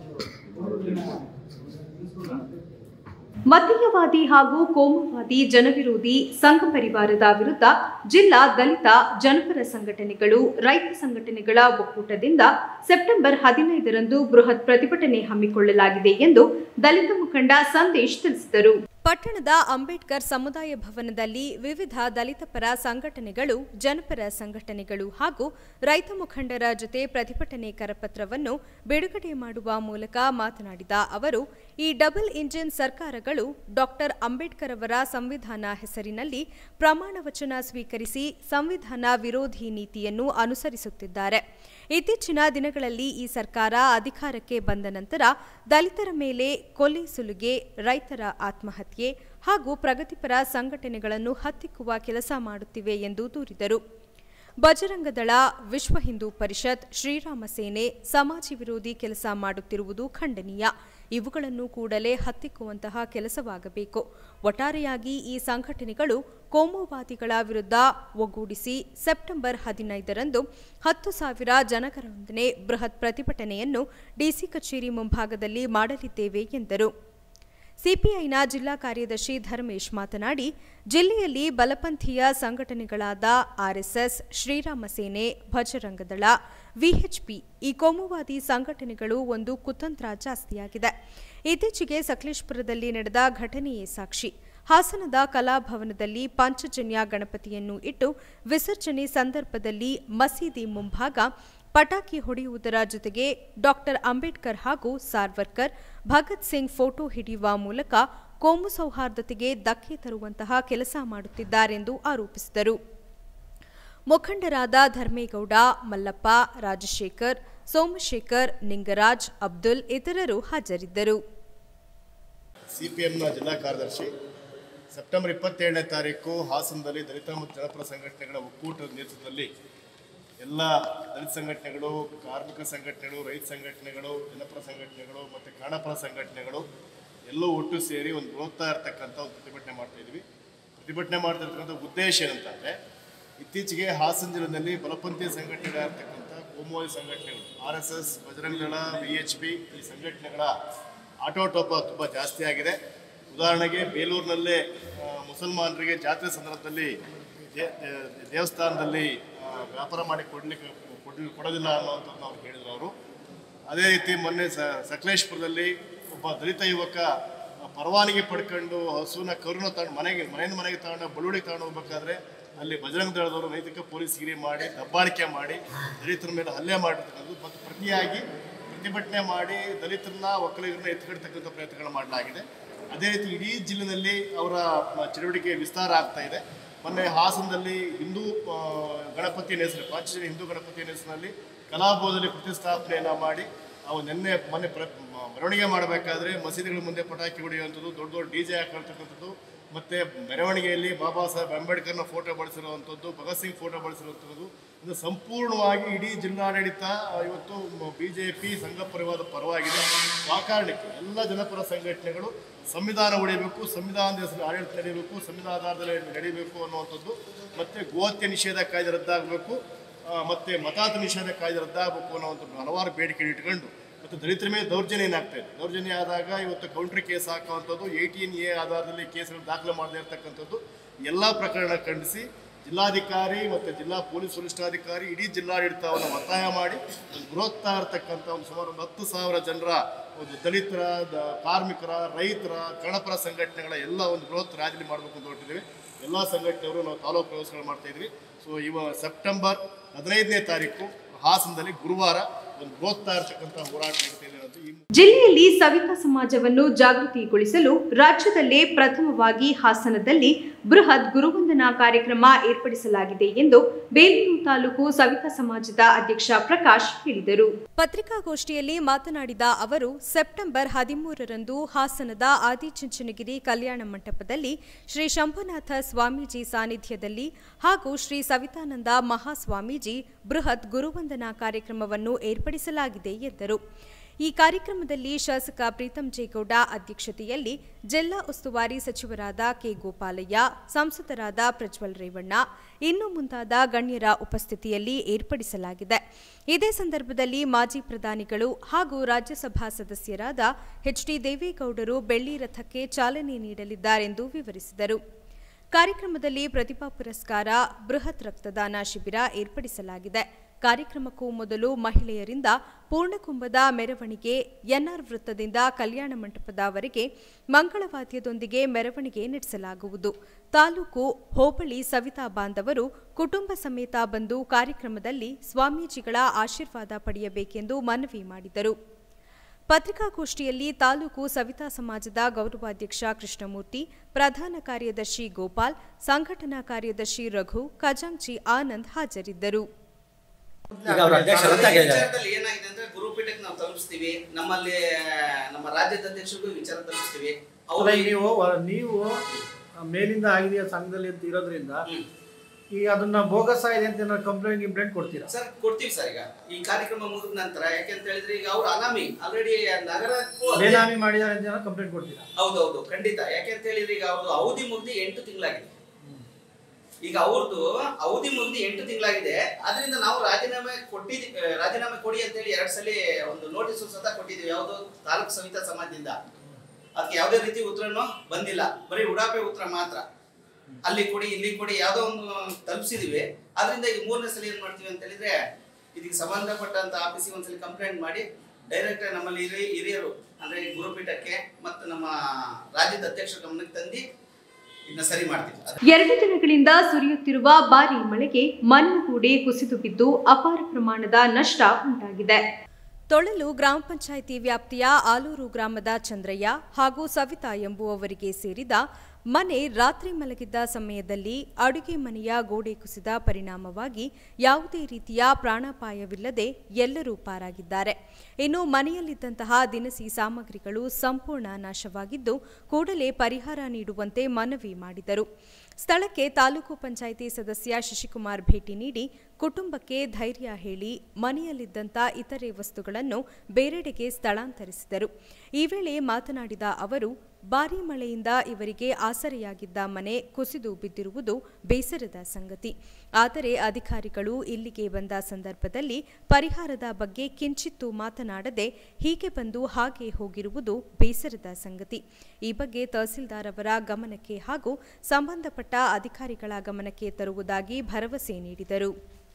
ಒಂದು ಮತೀಯವಾದಿ ಹಾಗೂ ಕೋಮುವಾದಿ ಜನವಿರೋಧಿ ಸಂಘ ಪರಿವಾರದ ವಿರುದ್ಧ ಜಿಲ್ಲಾ ದಲಿತ ಜನಪರ ಸಂಘಟನೆಗಳು ರೈತ ಸಂಘಟನೆಗಳ ಒಕ್ಕೂಟದಿಂದ ಸೆಪ್ಟೆಂಬರ್ ಹದಿನೈದರಂದು ಬೃಹತ್ ಪ್ರತಿಭಟನೆ ಹಮ್ಮಿಕೊಳ್ಳಲಾಗಿದೆ ಎಂದು ದಲಿತ ಮುಖಂಡ ಸಂದೇಶ್ ತಿಳಿಸಿದರು ಪಟ್ಟಣದ ಅಂಬೇಡ್ಕರ್ ಸಮುದಾಯ ಭವನದಲ್ಲಿ ವಿವಿಧ ದಲಿತ ಪರ ಸಂಘಟನೆಗಳು ಜನಪರ ಸಂಘಟನೆಗಳು ಹಾಗೂ ರೈತ ಮುಖಂಡರ ಜೊತೆ ಪ್ರತಿಭಟನೆ ಕರಪತ್ರವನ್ನು ಬಿಡುಗಡೆ ಮಾಡುವ ಮೂಲಕ ಮಾತನಾಡಿದ ಅವರು ಈ ಡಬಲ್ ಇಂಜಿನ್ ಸರ್ಕಾರಗಳು ಡಾಕ್ಟರ್ ಅಂಬೇಡ್ಕರ್ ಅವರ ಸಂವಿಧಾನ ಹೆಸರಿನಲ್ಲಿ ಪ್ರಮಾಣ ವಚನ ಸ್ವೀಕರಿಸಿ ಸಂವಿಧಾನ ವಿರೋಧಿ ನೀತಿಯನ್ನು ಅನುಸರಿಸುತ್ತಿದ್ದಾರೆ ಇತ್ತೀಚಿನ ದಿನಗಳಲ್ಲಿ ಈ ಸರ್ಕಾರ ಅಧಿಕಾರಕ್ಕೆ ಬಂದ ನಂತರ ದಲಿತರ ಮೇಲೆ ಕೊಲೆ ಸುಲಿಗೆ ರೈತರ ಆತ್ಮಹತ್ಯೆ ಹಾಗೂ ಪ್ರಗತಿಪರ ಸಂಘಟನೆಗಳನ್ನು ಹತ್ತಿಕ್ಕುವ ಕೆಲಸ ಮಾಡುತ್ತಿವೆ ಎಂದು ದೂರಿದರು ಬಜರಂಗದಳ ವಿಶ್ವ ಹಿಂದೂ ಪರಿಷತ್ ಶ್ರೀರಾಮ ಸೇನೆ ಸಮಾಜ ವಿರೋಧಿ ಕೆಲಸ ಮಾಡುತ್ತಿರುವುದು ಖಂಡನೀಯ ಇವುಗಳನ್ನು ಕೂಡಲೇ ಹತ್ತಿಕ್ಕುವಂತಹ ಕೆಲಸವಾಗಬೇಕು ಒಟ್ಟಾರೆಯಾಗಿ ಈ ಸಂಘಟನೆಗಳು ಕೋಮುವಾದಿಗಳ ವಿರುದ್ಧ ಒಗ್ಗೂಡಿಸಿ ಸೆಪ್ಟೆಂಬರ್ ಹದಿನೈದರಂದು ಹತ್ತು ಸಾವಿರ ಜನಗಣನೆ ಬೃಹತ್ ಪ್ರತಿಭಟನೆಯನ್ನು ಡಿಸಿ ಕಚೇರಿ ಮುಂಭಾಗದಲ್ಲಿ ಮಾಡಲಿದ್ದೇವೆ ಎಂದರು ಸಿಪಿಐನ ಜಿಲ್ಲಾ ಕಾರ್ಯದರ್ಶಿ ಧರ್ಮೇಶ್ ಮಾತನಾಡಿ ಜಿಲ್ಲೆಯಲ್ಲಿ ಬಲಪಂಥೀಯ ಸಂಘಟನೆಗಳಾದ ಆರ್ಎಸ್ಎಸ್ ಶ್ರೀರಾಮ ಸೇನೆ ಭಜರಂಗದಳ ವಿಎಚ್ಪಿ ಈ ಕೋಮುವಾದಿ ಸಂಘಟನೆಗಳು ಒಂದು ಕುತಂತ್ರ ಜಾಸ್ತಿಯಾಗಿದೆ ಇತ್ತೀಚೆಗೆ ಸಕಲೇಶ್ಪುರದಲ್ಲಿ ನಡೆದ ಘಟನೆಯೇ ಸಾಕ್ಷಿ ಹಾಸನದ ಕಲಾಭವನದಲ್ಲಿ ಪಂಚಜನ್ಯ ಗಣಪತಿಯನ್ನು ಇಟ್ಟು ವಿಸರ್ಜನೆ ಸಂದರ್ಭದಲ್ಲಿ ಮಸೀದಿ ಮುಂಭಾಗ ಪಟಾಕಿ ಹೊಡೆಯುವುದರ ಜೊತೆಗೆ ಡಾಕ್ಟರ್ ಅಂಬೇಡ್ಕರ್ ಹಾಗೂ ಸಾರ್ವರ್ಕರ್ ಭಗತ್ ಸಿಂಗ್ ಫೋಟೋ ಹಿಡಿಯುವ ಮೂಲಕ ಕೋಮು ಸೌಹಾರ್ದತೆಗೆ ಧಕ್ಕೆ ತರುವಂತಹ ಕೆಲಸ ಮಾಡುತ್ತಿದ್ದಾರೆಂದು ಆರೋಪಿಸಿದರು ಮುಖಂಡರಾದ ಧರ್ಮೇಗೌಡ ಮಲ್ಲಪ್ಪ ರಾಜಶೇಖರ್ ಸೋಮಶೇಖರ್ ನಿಂಗರಾಜ್ ಅಬ್ದುಲ್ ಇತರರು ಹಾಜರಿದ್ದರು ಸಿ ಪಿ ಎಮ್ನ ಜಿಲ್ಲಾ ಕಾರ್ಯದರ್ಶಿ ಸೆಪ್ಟೆಂಬರ್ ಇಪ್ಪತ್ತೇಳನೇ ತಾರೀಕು ಹಾಸನದಲ್ಲಿ ದಲಿತ ಮತ್ತು ಜನಪರ ಸಂಘಟನೆಗಳ ಒಕ್ಕೂಟದ ನೇತೃತ್ವದಲ್ಲಿ ಎಲ್ಲ ದಲಿತ ಸಂಘಟನೆಗಳು ಕಾರ್ಮಿಕ ಸಂಘಟನೆಗಳು ರೈತ ಸಂಘಟನೆಗಳು ಜನಪರ ಸಂಘಟನೆಗಳು ಮತ್ತು ಕನ್ನಡಪರ ಸಂಘಟನೆಗಳು ಎಲ್ಲವೂ ಒಟ್ಟು ಸೇರಿ ಒಂದು ಬೃಹತ್ತ ಇರತಕ್ಕಂಥ ಒಂದು ಪ್ರತಿಭಟನೆ ಮಾಡ್ತಾ ಇದ್ವಿ ಪ್ರತಿಭಟನೆ ಮಾಡ್ತಿರ್ತಕ್ಕಂಥ ಉದ್ದೇಶ ಏನಂತಂದರೆ ಇತ್ತೀಚೆಗೆ ಹಾಸನ ಜಿಲ್ಲೆಯಲ್ಲಿ ಬಲಪಂಥೀಯ ಸಂಘಟನೆಗಳಾಗಿರ್ತಕ್ಕಂಥ ಕೋಮುವಾದಿ ಸಂಘಟನೆಗಳು R S S Bajrang Dal V H P ಈ ಸಂಘಟನೆಗಳ ಆಟೋಟೋಪ ತುಂಬ ಜಾಸ್ತಿ ಆಗಿದೆ ಉದಾಹರಣೆಗೆ ಬೇಲೂರಿನಲ್ಲೇ ಆ, ಮುಸಲ್ಮಾನರಿಗೆ ಜಾತ್ರೆ ಸಂದರ್ಭದಲ್ಲಿ ದೇ- ದೇ- ದೇವಸ್ಥಾನದಲ್ಲಿ ಆ, ವ್ಯಾಪಾರ ಮಾಡಿ ಕೊಡ್ಲಿಕ್ಕೆ ಕೊಡ್ಲಿ ಕೊಡೋದಿಲ್ಲ ಅನ್ನೋವಂಥದ್ದು ನಾವು ಕೇಳಿದ್ರು ಅವರು ಅದೇ ರೀತಿ ಮೊನ್ನೆ ಸ ಸಕಲೇಶ್ಪುರದಲ್ಲಿ ಒಬ್ಬ ದಲಿತ ಯುವಕ ಆ, ಪರವಾನಗಿ ಪಡ್ಕೊಂಡು ಹಸುನ ಕರುನ ತಗೊಂಡು ಮನೆಗೆ ಮನೆಯಿಂದ ಮನೆಗೆ ತಗೊಂಡು ಬಳುವಳಿಗೆ ತಗೊಂಡು ಹೋಗ್ಬೇಕಾದ್ರೆ ಅಲ್ಲಿ ಬಜರಂಗ ದಳದವರು ನೈತಿಕ ಪೊಲೀಸ್ಗಿರಿ ಮಾಡಿ ದಬ್ಬಾಳಿಕೆ ಮಾಡಿ ದಲಿತರ ಮೇಲೆ ಹಲ್ಲೆ ಮಾಡಿರ್ತಕ್ಕಂಥದ್ದು ಮತ್ತು ಪ್ರತಿಯಾಗಿ ಪ್ರತಿಭಟನೆ ಮಾಡಿ ದಲಿತರನ್ನ ಒಕ್ಕಲಿಗರನ್ನ ಎತ್ಕೊಳ್ತಕ್ಕಂಥ ಪ್ರಯತ್ನಗಳು ಮಾಡಲಾಗಿದೆ ಅದೇ ರೀತಿ ಇಡೀ ಜಿಲ್ಲೆಯಲ್ಲಿ ಅವರ ಮ- ಚಟುವಟಿಕೆ ವಿಸ್ತಾರ ಆಗ್ತಾ ಇದೆ ಮೊನ್ನೆ ಹಾಸನದಲ್ಲಿ ಹಿಂದೂ ಆ, ಗಣಪತಿಯ ಹೆಸರು ಪ್ರಾಚೀನ ಹಿಂದೂ ಗಣಪತಿಯ ಹೆಸರಿನಲ್ಲಿ ಕಲಾಭವನದಲ್ಲಿ ಪ್ರತಿಷ್ಠಾಪನೆಯನ್ನು ಮಾಡಿ ಅವು ನಿನ್ನೆ ಮೊನ್ನೆ ಪ್ರ ಮ- ಮೆರವಣಿಗೆ ಮಾಡಬೇಕಾದ್ರೆ ಮಸೀದಿಗಳ ಮುಂದೆ ಪಟಾಕಿ ಹೊಡೆಯುವಂಥದ್ದು ದೊಡ್ಡ ದೊಡ್ಡ ಡಿ ಜೆ ಹಾಕೊಳ್ತಕ್ಕಂಥದ್ದು ಮತ್ತು ಮೆರವಣಿಗೆಯಲ್ಲಿ ಬಾಬಾ ಸಾಹೇಬ್ ಅಂಬೇಡ್ಕರ್ನ ಫೋಟೋ ಬಳಸಿರುವಂಥದ್ದು ಭಗತ್ ಸಿಂಗ್ ಫೋಟೋ ಬಳಸಿರುವಂಥದ್ದು ಇದು ಸಂಪೂರ್ಣವಾಗಿ ಇಡೀ ಜಿಲ್ಲಾಡಳಿತ ಆ, ಇವತ್ತು ಬಿ ಜೆ ಪಿ ಸಂಘ ಪರಿವಾರದ ಪರವಾಗಿದೆ ಆ ಕಾರಣಕ್ಕೆ ಎಲ್ಲ ಜನಪರ ಸಂಘಟನೆಗಳು ಸಂವಿಧಾನ ಉಳಿಯಬೇಕು ಸಂವಿಧಾನದ ಹೆಸರು ಆಡಳಿತ ನಡೀಬೇಕು ಸಂವಿಧಾನ ಆಧಾರದಲ್ಲಿ ನಡೀಬೇಕು ಅನ್ನುವಂಥದ್ದು ಮತ್ತು ಗೋಹತ್ಯೆ ನಿಷೇಧ ಕಾಯ್ದೆ ರದ್ದಾಗಬೇಕು ಮತ್ತು ಮತಾಂತರ ನಿಷೇಧ ಕಾಯ್ದೆ ರದ್ದಾಗಬೇಕು ಅನ್ನೋವಂಥ ಹಲವಾರು ಬೇಡಿಕೆ ಇಟ್ಕೊಂಡು ಮತ್ತು ದಲಿತರ ಮೇಲೆ ದೌರ್ಜನ್ಯ ಏನಾಗ್ತಾ ಇದೆ ದೌರ್ಜನ್ಯ ಆದಾಗ ಇವತ್ತು ಕೌಂಟ್ರಿ ಕೇಸ್ ಹಾಕುವಂಥದ್ದು ಏಯ್ಟೀನ್ ಎ ಆಧಾರದಲ್ಲಿ ಕೇಸ್ಗಳು ದಾಖಲೆ ಮಾಡದೇ ಇರತಕ್ಕಂಥದ್ದು ಎಲ್ಲ ಪ್ರಕರಣ ಖಂಡಿಸಿ ಜಿಲ್ಲಾಧಿಕಾರಿ ಮತ್ತು ಜಿಲ್ಲಾ ಪೊಲೀಸ್ ವರಿಷ್ಠಾಧಿಕಾರಿ ಇಡೀ ಜಿಲ್ಲಾಡಳಿತವನ್ನು ಒತ್ತಾಯ ಮಾಡಿ ಒಂದು ಬೃಹತ್ತ ಇರತಕ್ಕಂಥ ಒಂದು ಸುಮಾರು ಒಂದು ಹತ್ತು ಸಾವಿರ ಜನರ ಒಂದು ದಲಿತರ ದ- ಕಾರ್ಮಿಕರ ರೈತರ ಕನ್ನಡಪರ ಸಂಘಟನೆಗಳ ಎಲ್ಲ ಒಂದು ಬೃಹತ್ ರ್ಯಾಲಿ ಮಾಡಬೇಕು ಅಂತ ಹೊರಟಿದ್ದೀವಿ ಎಲ್ಲ ಸಂಘಟನೆಯವರು ನಾವು ತಾಲೂಕು ವ್ಯವಸ್ಥೆಗಳು ಮಾಡ್ತಾ ಇದ್ವಿ ಸೊ ಇವ ಸೆಪ್ಟೆಂಬರ್ ಹದಿನೈದನೇ ತಾರೀಕು ಹಾಸನದಲ್ಲಿ ಗುರುವಾರ ಒಂದು ಬೃಹತ್ತಾ ಇರ್ತಕ್ಕಂಥ ಹೋರಾಟ ನಡೀತಿದೆ ಅಂತ ಈ ಜಿಲ್ಲೆಯಲ್ಲಿ ಸವಿತಾ ಸಮಾಜವನ್ನು ಜಾಗೃತಿಗೊಳಿಸಲು ರಾಜ್ಯದಲ್ಲೇ ಪ್ರಥಮವಾಗಿ ಹಾಸನದಲ್ಲಿ ಬೃಹತ್ ಗುರುವಂದನಾ ಕಾರ್ಯಕ್ರಮ ಏರ್ಪಡಿಸಲಾಗಿದೆ ಎಂದು ಬೇಲೂರು ತಾಲೂಕು ಸವಿತಾ ಸಮಾಜದ ಅಧ್ಯಕ್ಷ ಪ್ರಕಾಶ್ ಹೇಳಿದರು ಪತ್ರಿಕಾಗೋಷ್ಠಿಯಲ್ಲಿ ಮಾತನಾಡಿದ ಅವರು ಸೆಪ್ಟೆಂಬರ್ ಹದಿಮೂರರಂದು ಹಾಸನದ ಆದಿಚುಂಚನಗಿರಿ ಕಲ್ಯಾಣ ಮಂಟಪದಲ್ಲಿ ಶ್ರೀ ಶಂಭುನಾಥ ಸ್ವಾಮೀಜಿ ಸಾನ್ನಿಧ್ಯದಲ್ಲಿ ಹಾಗೂ ಶ್ರೀ ಸವಿತಾನಂದ ಮಹಾಸ್ವಾಮೀಜಿ ಬೃಹತ್ ಗುರುವಂದನಾ ಕಾರ್ಯಕ್ರಮವನ್ನು ಏರ್ಪಡಿಸಲಾಗಿದೆ ಎಂದರು ಈ ಕಾರ್ಯಕ್ರಮದಲ್ಲಿ ಶಾಸಕ ಪ್ರೀತಂ ಜೇಗೌಡ ಅಧ್ಯಕ್ಷತೆಯಲ್ಲಿ ಜಿಲ್ಲಾ ಉಸ್ತುವಾರಿ ಸಚಿವರಾದ ಕೆ ಗೋಪಾಲಯ್ಯ ಸಂಸದರಾದ ಪ್ರಜ್ವಲ್ ರೇವಣ್ಣ ಇನ್ನು ಮುಂತಾದ ಗಣ್ಯರ ಉಪಸ್ಥಿತಿಯಲ್ಲಿ ಏರ್ಪಡಿಸಲಾಗಿದೆ ಇದೇ ಸಂದರ್ಭದಲ್ಲಿ ಮಾಜಿ ಪ್ರಧಾನಿಗಳು ಹಾಗೂ ರಾಜ್ಯಸಭಾ ಸದಸ್ಯರಾದ ಎಚ್ಡಿ ದೇವೇಗೌಡರು ಬೆಳ್ಳಿ ರಥಕ್ಕೆ ಚಾಲನೆ ನೀಡಲಿದ್ದಾರೆಂದು ವಿವರಿಸಿದರು ಕಾರ್ಯಕ್ರಮದಲ್ಲಿ ಪ್ರತಿಭಾ ಪುರಸ್ಕಾರ ಬೃಹತ್ ರಕ್ತದಾನ ಶಿಬಿರ ಏರ್ಪಡಿಸಲಾಗಿದೆ ಕಾರ್ಯಕ್ರಮಕ್ಕೂ ಮೊದಲು ಮಹಿಳೆಯರಿಂದ ಪೂರ್ಣಕುಂಭದ ಮೆರವಣಿಗೆ ಎನ್ಆರ್ ವೃತ್ತದಿಂದ ಕಲ್ಯಾಣ ಮಂಟಪದವರೆಗೆ ಮಂಗಳವಾದ್ಯದೊಂದಿಗೆ ಮೆರವಣಿಗೆ ನಡೆಸಲಾಗುವುದು ತಾಲೂಕು ಹೋಬಳಿ ಸವಿತಾ ಬಾಂಧವರು ಕುಟುಂಬ ಸಮೇತ ಬಂದು ಕಾರ್ಯಕ್ರಮದಲ್ಲಿ ಸ್ವಾಮೀಜಿಗಳ ಆಶೀರ್ವಾದ ಪಡೆಯಬೇಕೆಂದು ಮನವಿ ಮಾಡಿದರು ಪತ್ರಿಕಾಗೋಷ್ಠಿಯಲ್ಲಿ ತಾಲೂಕು ಸವಿತಾ ಸಮಾಜದ ಗೌರವಾಧ್ಯಕ್ಷ ಕೃಷ್ಣಮೂರ್ತಿ ಪ್ರಧಾನ ಕಾರ್ಯದರ್ಶಿ ಗೋಪಾಲ್ ಸಂಘಟನಾ ಕಾರ್ಯದರ್ಶಿ ರಘು ಖಜಾಂಚಿ ಆನಂದ್ ಹಾಜರಿದ್ದರು ಈಗ ಅವ್ರ ಅಧ್ಯಕ್ಷರು ಅಂತ ಹೇಳಿದ್ದಾರೆ. ವಿಚಾರದಲ್ಲಿ ಏನಾಗಿದೆ ಅಂದ್ರೆ ಗುರುಪೀಠಕ್ಕೆ ನಾವು ತಲುಪಿಸ್ತೀವಿ ನಮ್ಮಲ್ಲಿ ನಮ್ಮ ರಾಜ್ಯದ ಅಧ್ಯಕ್ಷರಿಗೂ ವಿಚಾರ ತಲುಪಿಸ್ತೀವಿ ಅಲ್ಲ, ಈಗ ನೀವು ನೀವು ಮೇಲಿಂದ ಆಗಿದೆಯಾ ಸಂಘದಲ್ಲಿ ಅಂತ ಇರೋದ್ರಿಂದ ಈಗ ಅದನ್ನ ಬೋಗಸ್ ಆಗಿದೆ ಅಂತ ಏನಾದ್ರು ಕಂಪ್ಲೇಂಟ್ ಕಂಪ್ಲೇಂಟ್ ಕೊಡ್ತೀರಾ ಸರ್ ಕೊಡ್ತೀವಿ ಸರ್ ಈಗ ಈ ಕಾರ್ಯಕ್ರಮ ಮುಗಿದ ನಂತರ ಯಾಕೆಂತ ಹೇಳಿದ್ರೆ ಈಗ ಅವ್ರು ಅನಾಮಿ ಆಲ್ರೆಡಿ ನಗರಕ್ಕೂ ಅದೇ- ಬೇನಾಮಿ ಮಾಡಿದ್ದಾರೆ ಅಂತ ಏನಾದ್ರು ಕಂಪ್ಲೇಂಟ್ ಕೊಡ್ತೀರಾ ಹೌದೌದು ಖಂಡಿತ ಯಾಕೆಂತ ಹೇಳಿದ್ರೆ ಈಗ ಅವ್ರದ್ದು ಅವಧಿ ಮುಗ್ದು ಎಂಟು ತಿಂಗಳಾಗಿದೆ ಈಗ ಅವ್ರದ್ದು ಅವಧಿ ಮುಗ್ದು ಎಂಟು ತಿಂಗಳಾಗಿದೆ ಅದರಿಂದ ನಾವು ರಾಜೀನಾಮೆ ಕೊಟ್ಟಿದ್ವಿ ಆ, ರಾಜೀನಾಮೆ ಕೊಡಿ ಅಂತ ಹೇಳಿ ಎರಡ್ ಸಲ ಒಂದು ನೋಟಿಸ್ ಸತ ಕೊಟ್ಟಿದ್ವಿ ಯಾವ್ದು ತಾಲೂಕು ಸವಿತಾ ಸಮಾಜದಿಂದ ಅದಕ್ಕೆ ಯಾವುದೇ ರೀತಿ ಉತ್ತರನೂ ಬಂದಿಲ್ಲ ಬರೀ ಉಡಾಪೆ ಉತ್ತರ ಮಾತ್ರ ಅಲ್ಲಿ ಕೊಡಿ ಇಲ್ಲಿ ಕೊಡಿ ಯಾವ್ದೋ ಒಂದು ತಲುಪಿಸಿದೀವಿ ಅದರಿಂದ ಈಗ ಮೂರನೇ ಸಲ ಏನ್ ಮಾಡ್ತೀವಿ ಅಂತ ಹೇಳಿದ್ರೆ ಇದಕ್ಕೆ ಸಂಬಂಧಪಟ್ಟಂತ ಆಫೀಸಿಗೆ ಒಂದ್ಸಲ ಕಂಪ್ಲೇಂಟ್ ಮಾಡಿ ಡೈರೆಕ್ಟ್ ನಮ್ಮಲ್ಲಿ ಹಿರಿಯ ಹಿರಿಯರು ಅಂದ್ರೆ ಈ ಗುರುಪೀಠಕ್ಕೆ ಮತ್ತು ನಮ್ಮ ರಾಜ್ಯದ ಅಧ್ಯಕ್ಷರ ಗಮನಕ್ಕೆ ತಂದು ಇದನ್ನ ಸರಿ ಮಾಡ್ತೀವಿ ಅದ್- ಎರಡು ದಿನಗಳಿಂದ ಸುರಿಯುತ್ತಿರುವ ಭಾರೀ ಮಳೆಗೆ ಮಣ್ಣುಗೂಡೆ ಕುಸಿದು ಬಿದ್ದು ಅಪಾರ ಪ್ರಮಾಣದ ನಷ್ಟ ಉಂಟಾಗಿದೆ ತೊಳಲು ಗ್ರಾಮ ಪಂಚಾಯಿತಿ ವ್ಯಾಪ್ತಿಯ ಆಲೂರು ಗ್ರಾಮದ ಚಂದ್ರಯ್ಯ ಹಾಗೂ ಸವಿತಾ ಎಂಬುವವರಿಗೆ ಸೇರಿದ ಮನೆ ರಾತ್ರಿ ಮಲಗಿದ್ದ ಸಮಯದಲ್ಲಿ ಅಡುಗೆ ಮನೆಯ ಗೋಡೆ ಕುಸಿದ ಪರಿಣಾಮವಾಗಿ ಯಾವುದೇ ರೀತಿಯ ಪ್ರಾಣಾಪಾಯವಿಲ್ಲದೆ ಎಲ್ಲರೂ ಪಾರಾಗಿದ್ದಾರೆ ಇನ್ನು ಮನೆಯಲ್ಲಿದ್ದಂತಹ ದಿನಸಿ ಸಾಮಗ್ರಿಗಳು ಸಂಪೂರ್ಣ ನಾಶವಾಗಿದ್ದು ಕೂಡಲೇ ಪರಿಹಾರ ನೀಡುವಂತೆ ಮನವಿ ಮಾಡಿದರು ಸ್ಥಳಕ್ಕೆ ತಾಲೂಕು ಪಂಚಾಯಿತಿ ಸದಸ್ಯ ಶಶಿಕುಮಾರ್ ಭೇಟಿ ನೀಡಿ ಕುಟುಂಬಕ್ಕೆ ಧೈರ್ಯ ಹೇಳಿ ಮನೆಯಲ್ಲಿದ್ದಂಥ ಇತರೆ ವಸ್ತುಗಳನ್ನು ಬೇರೆಡೆಗೆ ಸ್ಥಳಾಂತರಿಸಿದರು ಈ ವೇಳೆ ಮಾತನಾಡಿದ ಅವರು ಭಾರೀ ಮಳೆಯಿಂದ ಇವರಿಗೆ ಆಸರೆಯಾಗಿದ್ದ ಮನೆ ಕುಸಿದು ಬಿದ್ದಿರುವುದು ಬೇಸರದ ಸಂಗತಿ ಆದರೆ ಅಧಿಕಾರಿಗಳು ಇಲ್ಲಿಗೆ ಬಂದ ಸಂದರ್ಭದಲ್ಲಿ ಪರಿಹಾರದ ಬಗ್ಗೆ ಕಿಂಚಿತ್ತೂ ಮಾತನಾಡದೆ ಹೀಗೆ ಬಂದು ಹಾಗೆ ಹೋಗಿರುವುದು ಬೇಸರದ ಸಂಗತಿ ಈ ಬಗ್ಗೆ ತಹಸೀಲ್ದಾರ್ ಅವರ ಗಮನಕ್ಕೆ ಹಾಗೂ ಸಂಬಂಧಪಟ್ಟ ಅಧಿಕಾರಿಗಳ ಗಮನಕ್ಕೆ ತರುವುದಾಗಿ ಭರವಸೆ ನೀಡಿದರು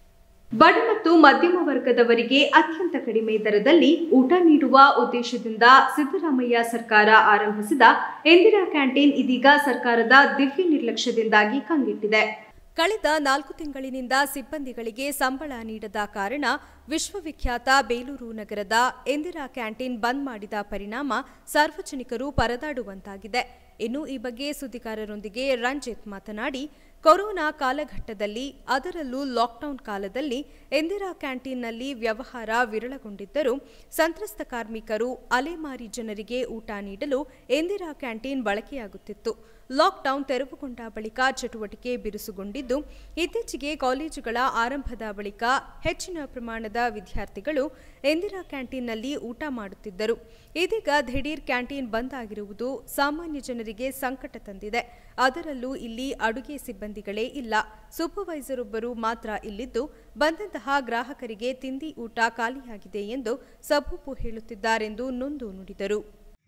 ಬಡ ಮತ್ತು ಮಧ್ಯಮ ವರ್ಗದವರಿಗೆ ಅತ್ಯಂತ ಕಡಿಮೆ ದರದಲ್ಲಿ ಊಟ ನೀಡುವ ಉದ್ದೇಶದಿಂದ ಸಿದ್ದರಾಮಯ್ಯ ಸರ್ಕಾರ ಆರಂಭಿಸಿದ ಇಂದಿರಾ ಕ್ಯಾಂಟೀನ್ ಇದೀಗ ಸರ್ಕಾರದ ದಿವ್ಯ ನಿರ್ಲಕ್ಷ್ಯದಿಂದಾಗಿ ಕಂಗೆಟ್ಟಿದೆ ಕಳೆದ ನಾಲ್ಕು ತಿಂಗಳಿನಿಂದ ಸಿಬ್ಬಂದಿಗಳಿಗೆ ಸಂಬಳ ನೀಡದ ಕಾರಣ ವಿಶ್ವವಿಖ್ಯಾತ ಬೇಲೂರು ನಗರದ ಇಂದಿರಾ ಕ್ಯಾಂಟೀನ್ ಬಂದ್ ಮಾಡಿದ ಪರಿಣಾಮ ಸಾರ್ವಜನಿಕರು ಪರದಾಡುವಂತಾಗಿದೆ ಇನ್ನು ಈ ಬಗ್ಗೆ ಸುದ್ದಿಗಾರರೊಂದಿಗೆ ರಂಜಿತ್ ಮಾತನಾಡಿ ಕೊರೋನಾ ಕಾಲಘಟ್ಟದಲ್ಲಿ ಅದರಲ್ಲೂ ಲಾಕ್ಡೌನ್ ಕಾಲದಲ್ಲಿ ಇಂದಿರಾ ಕ್ಯಾಂಟೀನ್ನಲ್ಲಿ ವ್ಯವಹಾರ ವಿರಳಗೊಂಡಿದ್ದರೂ ಸಂತ್ರಸ್ತ ಕಾರ್ಮಿಕರು ಅಲೆಮಾರಿ ಜನರಿಗೆ ಊಟ ನೀಡಲು ಇಂದಿರಾ ಕ್ಯಾಂಟೀನ್ ಬಳಕೆಯಾಗುತ್ತಿತ್ತು ಲಾಕ್ಡೌನ್ ತೆರವುಗೊಂಡ ಬಳಿಕ ಚಟುವಟಿಕೆ ಬಿರುಸುಗೊಂಡಿದ್ದು ಇತ್ತೀಚೆಗೆ ಕಾಲೇಜುಗಳ ಆರಂಭದ ಬಳಿಕ ಹೆಚ್ಚಿನ ಪ್ರಮಾಣದ ವಿದ್ಯಾರ್ಥಿಗಳು ಇಂದಿರಾ ಕ್ಯಾಂಟೀನ್ನಲ್ಲಿ ಊಟ ಮಾಡುತ್ತಿದ್ದರು ಇದೀಗ ದಿಢೀರ್ ಕ್ಯಾಂಟೀನ್ ಬಂದ್ ಆಗಿರುವುದು ಸಾಮಾನ್ಯ ಜನರಿಗೆ ಸಂಕಟ ತಂದಿದೆ ಅದರಲ್ಲೂ ಇಲ್ಲಿ ಅಡುಗೆ ಸಿಬ್ಬಂದಿಗಳೇ ಇಲ್ಲ ಸೂಪರ್ವೈಸರ್ ಒಬ್ಬರು ಮಾತ್ರ ಇಲ್ಲಿದ್ದು ಬಂದಂತಹ ಗ್ರಾಹಕರಿಗೆ ತಿಂಡಿ ಊಟ ಖಾಲಿಯಾಗಿದೆ ಎಂದು ಸಬೂಬು ಹೇಳುತ್ತಿದ್ದಾರೆಂದು ನೊಂದು ನುಡಿದರು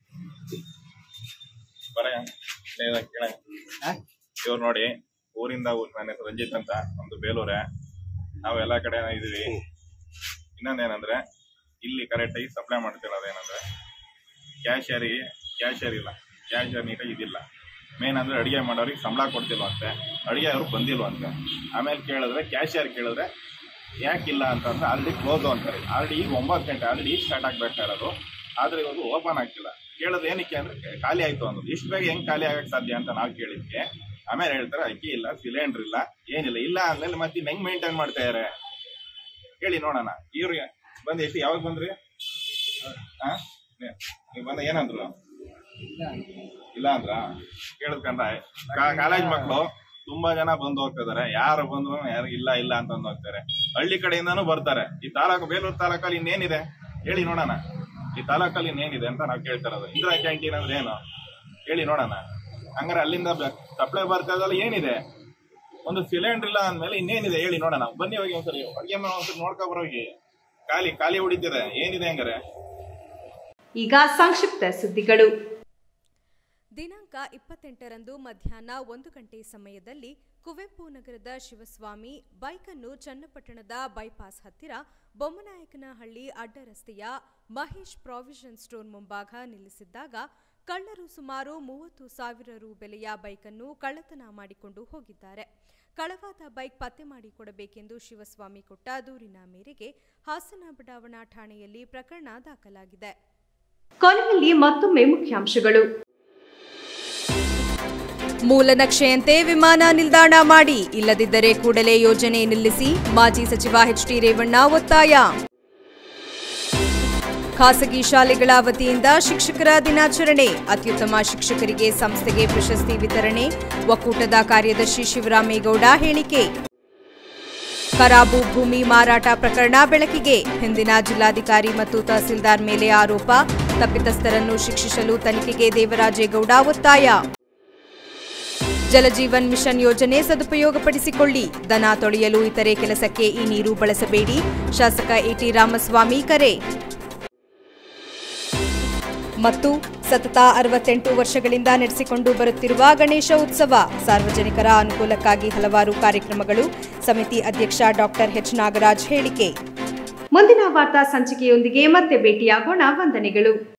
ಇವ್ರು ನೋಡಿ ಊರಿಂದ ಊರ್ ನನ್ನ ಹೆಸರು ರಂಜಿತ್ ಅಂತ ನಮ್ದು ಬೇಲೂರೇ ನಾವು ಎಲ್ಲ ಕಡೆ ಇದೀವಿ ಇನ್ನೊಂದೇನಂದ್ರೆ ಇಲ್ಲಿ ಕರೆಕ್ಟಾಗಿ ಸಪ್ಲೈ ಮಾಡ್ತಿರೋದೇನಂದ್ರೆ ಕ್ಯಾಶಿಯರಿಗೆ ಕ್ಯಾಶಿಯರ್ ಇಲ್ಲ ಕ್ಯಾಶಿಯರ್ ನೀಟಾಗಿ ಇದಿಲ್ಲ ಮೇನ್ ಅಂದ್ರೆ ಅಡಿಗೆ ಮಾಡೋರಿಗೆ ಸಂಬಳ ಕೊಡ್ತಿಲ್ವಂತೆ ಅಡಿಗೆ ಅವರು ಬಂದಿಲ್ವಂತೆ ಆಮೇಲೆ ಕೇಳಿದ್ರೆ ಕ್ಯಾಶಿಯರ್ ಕೇಳಿದ್ರೆ ಯಾಕಿಲ್ಲ ಅಂತಂದ್ರೆ ಆಲ್ರೆಡಿ ಕ್ಲೋಸ್ ಅಂತಾರೆ ಆಲ್ರೆಡಿ ಈಗ ಒಂಬತ್ತು ಗಂಟೆ ಆಲ್ರೆಡಿ ಈಗ ಸ್ಟಾರ್ಟ್ ಆಗ್ಬೇಕಾ ಇರೋದು ಆದ್ರೆ ಇವಾಗ ಓಪನ್ ಆಗ್ತಿಲ್ಲ ಕೇಳೋದು ಏನಕ್ಕೆ ಅಂದ್ರೆ ಖಾಲಿ ಆಯ್ತು ಅನ್ನೋದು ಇಷ್ಟು ಬೇಗ ಹೆಂಗ್ ಖಾಲಿ ಆಗಕ್ ಸಾಧ್ಯ ಅಂತ ನಾವು ಕೇಳಿದ್ಕೆ ಆಮೇಲೆ ಹೇಳ್ತಾರೆ ಅಕ್ಕಿ ಇಲ್ಲ ಸಿಲಿಂಡರ್ ಇಲ್ಲ ಏನಿಲ್ಲ ಇಲ್ಲ ಅಂದ್ಮೇಲೆ ಮತ್ತೆ ಇನ್ನು ಹೆಂಗ್ ಮೇಂಟೈನ್ ಮಾಡ್ತಾ ಇದಾರೆ ಹೇಳಿ ನೋಡೋಣ ಇವ್ರಿಗೆ ಬಂದು ಎಷ್ಟು ಯಾವಾಗ ಬಂದ್ರಿ ಹಾ ನೀವು ಬಂದ ಏನಂದ್ರು ಇಲ್ಲ ಅಂದ್ರ ಕೇಳಿದ್ಕಂಡ ಕಾಲೇಜ್ ಮಕ್ಕಳು ತುಂಬಾ ಜನ ಬಂದು ಹೋಗ್ತಿದಾರೆ ಯಾರು ಬಂದ್ರು ಯಾರು ಇಲ್ಲ ಇಲ್ಲ ಅಂತ ಅಂದು ಹೋಗ್ತಾರೆ ಹಳ್ಳಿ ಕಡೆಯಿಂದಾನು ಬರ್ತಾರೆ ಈ ತಾಲೂಕು ಬೇಲೂರು ತಾಲೂಕಲ್ಲಿ ಇನ್ನೇನಿದೆ ಹೇಳಿ ನೋಡೋಣ ಈ ತಾಲೂಕಲ್ಲಿ ಇನ್ನೇನಿದೆ ಅಂತ ನಾವು ಕೇಳ್ತಾ ಇರೋದು ಇಂದಿರಾ ಕ್ಯಾಂಟೀನ್ ಅಂದ್ರೆ ಏನು ಹೇಳಿ ನೋಡೋಣ ಹಂಗಾರೆ ಅಲ್ಲಿಂದ ಸಪ್ಲೈ ಬರ್ತಾ ಇದ್ದಲ್ಲ ಏನಿದೆ ಒಂದು ಸಿಲಿಂಡರ್ ಇಲ್ಲ ಅಂದ್ಮೇಲೆ ಇನ್ನೇನಿದೆ ಹೇಳಿ ನೋಡೋಣ ಬನ್ನಿ ಹೋಗಿ ಒಂದ್ಸರಿ ಅಡುಗೆ ಮಾಡೋ ಒಂದ್ಸರಿ ನೋಡ್ಕೊ ಬರೋಗಿ ಖಾಲಿ ಖಾಲಿ ಹೊಡಿತಿದೆ ಏನಿದೆ ಹಂಗಾರೆ ಈಗ ಸಂಕ್ಷಿಪ್ತ ಸುದ್ದಿಗಳು ದಿನಾಂಕ ಇಪ್ಪತ್ತೆಂಟರಂದು ಮಧ್ಯಾಹ್ನ ಒಂದು ಗಂಟೆ ಸಮಯದಲ್ಲಿ ಕುವೆಂಪು ನಗರದ ಶಿವಸ್ವಾಮಿ ಬೈಕನ್ನು ಚನ್ನಪಟ್ಟಣದ ಬೈಪಾಸ್ ಹತ್ತಿರ ಬೊಮ್ಮನಾಯಕನಹಳ್ಳಿ ಅಡ್ಡ ರಸ್ತೆಯ ಮಹೇಶ್ ಪ್ರಾವಿಷನ್ ಸ್ಟೋರ್ ಮುಂಭಾಗ ನಿಲ್ಲಿಸಿದ್ದಾಗ ಕಳ್ಳರು ಸುಮಾರು ಮೂವತ್ತು ಸಾವಿರ ರು ಬೆಲೆಯ ಬೈಕನ್ನು ಕಳ್ಳತನ ಮಾಡಿಕೊಂಡು ಹೋಗಿದ್ದಾರೆ ಕಳವಾದ ಬೈಕ್ ಪತ್ತೆ ಮಾಡಿಕೊಡಬೇಕೆಂದು ಶಿವಸ್ವಾಮಿ ಕೊಟ್ಟ ದೂರಿನ ಮೇರೆಗೆ ಹಾಸನ ಬಡಾವಣಾ ಠಾಣೆಯಲ್ಲಿ ಪ್ರಕರಣ ದಾಖಲಾಗಿದೆ ಕೊನೆಯಲ್ಲಿ ಮತ್ತೊಮ್ಮೆ ಮುಖ್ಯಾಂಶಗಳು ಮೂಲ ನಕ್ಷೆಯಂತೆ ವಿಮಾನ ನಿಲ್ದಾಣ ಮಾಡಿ ಇಲ್ಲದಿದ್ದರೆ ಕೂಡಲೇ ಯೋಜನೆ ನಿಲ್ಲಿಸಿ ಮಾಜಿ ಸಚಿವ ಎಚ್ಡಿ ರೇವಣ್ಣ ಒತ್ತಾಯ ಖಾಸಗಿ ಶಾಲೆಗಳ ವತಿಯಿಂದ ಶಿಕ್ಷಕರ ದಿನಾಚರಣೆ ಅತ್ಯುತ್ತಮ ಶಿಕ್ಷಕರಿಗೆ ಸಂಸ್ಥೆಗೆ ಪ್ರಶಸ್ತಿ ವಿತರಣೆ ಒಕ್ಕೂಟದ ಕಾರ್ಯದರ್ಶಿ ಶಿವರಾಮೇಗೌಡ ಹೇಳಿಕೆ ಖರಾಬು ಭೂಮಿ ಮಾರಾಟ ಪ್ರಕರಣ ಬೆಳಕಿಗೆ ಹಿಂದಿನ ಜಿಲ್ಲಾಧಿಕಾರಿ ಮತ್ತು ತಹಸೀಲ್ದಾರ್ ಮೇಲೆ ಆರೋಪ ತಪ್ಪಿತಸ್ಥರನ್ನು ಶಿಕ್ಷಿಸಲು ತನಿಖೆಗೆ ದೇವರಾಜೇಗೌಡ ಒತ್ತಾಯ ಜಲಜೀವನ್ ಮಿಷನ್ ಯೋಜನೆ ಸದುಪಯೋಗಪಡಿಸಿಕೊಳ್ಳಿ ದನ ತೊಳೆಯಲು ಇತರೆ ಕೆಲಸಕ್ಕೆ ಈ ನೀರು ಬಳಸಬೇಡಿ ಶಾಸಕ ಎಟಿ ರಾಮಸ್ವಾಮಿ ಕರೆ ಮತ್ತು ಸತತ ಅರವತ್ತೆಂಟು ವರ್ಷಗಳಿಂದ ನಡೆಸಿಕೊಂಡು ಬರುತ್ತಿರುವ ಗಣೇಶ ಉತ್ಸವ ಸಾರ್ವಜನಿಕರ ಅನುಕೂಲಕ್ಕಾಗಿ ಹಲವಾರು ಕಾರ್ಯಕ್ರಮಗಳು ಸಮಿತಿ ಅಧ್ಯಕ್ಷ ಡಾಕ್ಟರ್ ಎಚ್ ನಾಗರಾಜ್ ಹೇಳಿಕೆ ಮುಂದಿನ ವಾರ್ತಾ ಸಂಚಿಕೆಯೊಂದಿಗೆ ಮತ್ತೆ ಭೇಟಿಯಾಗೋಣ ವಂದನೆಗಳು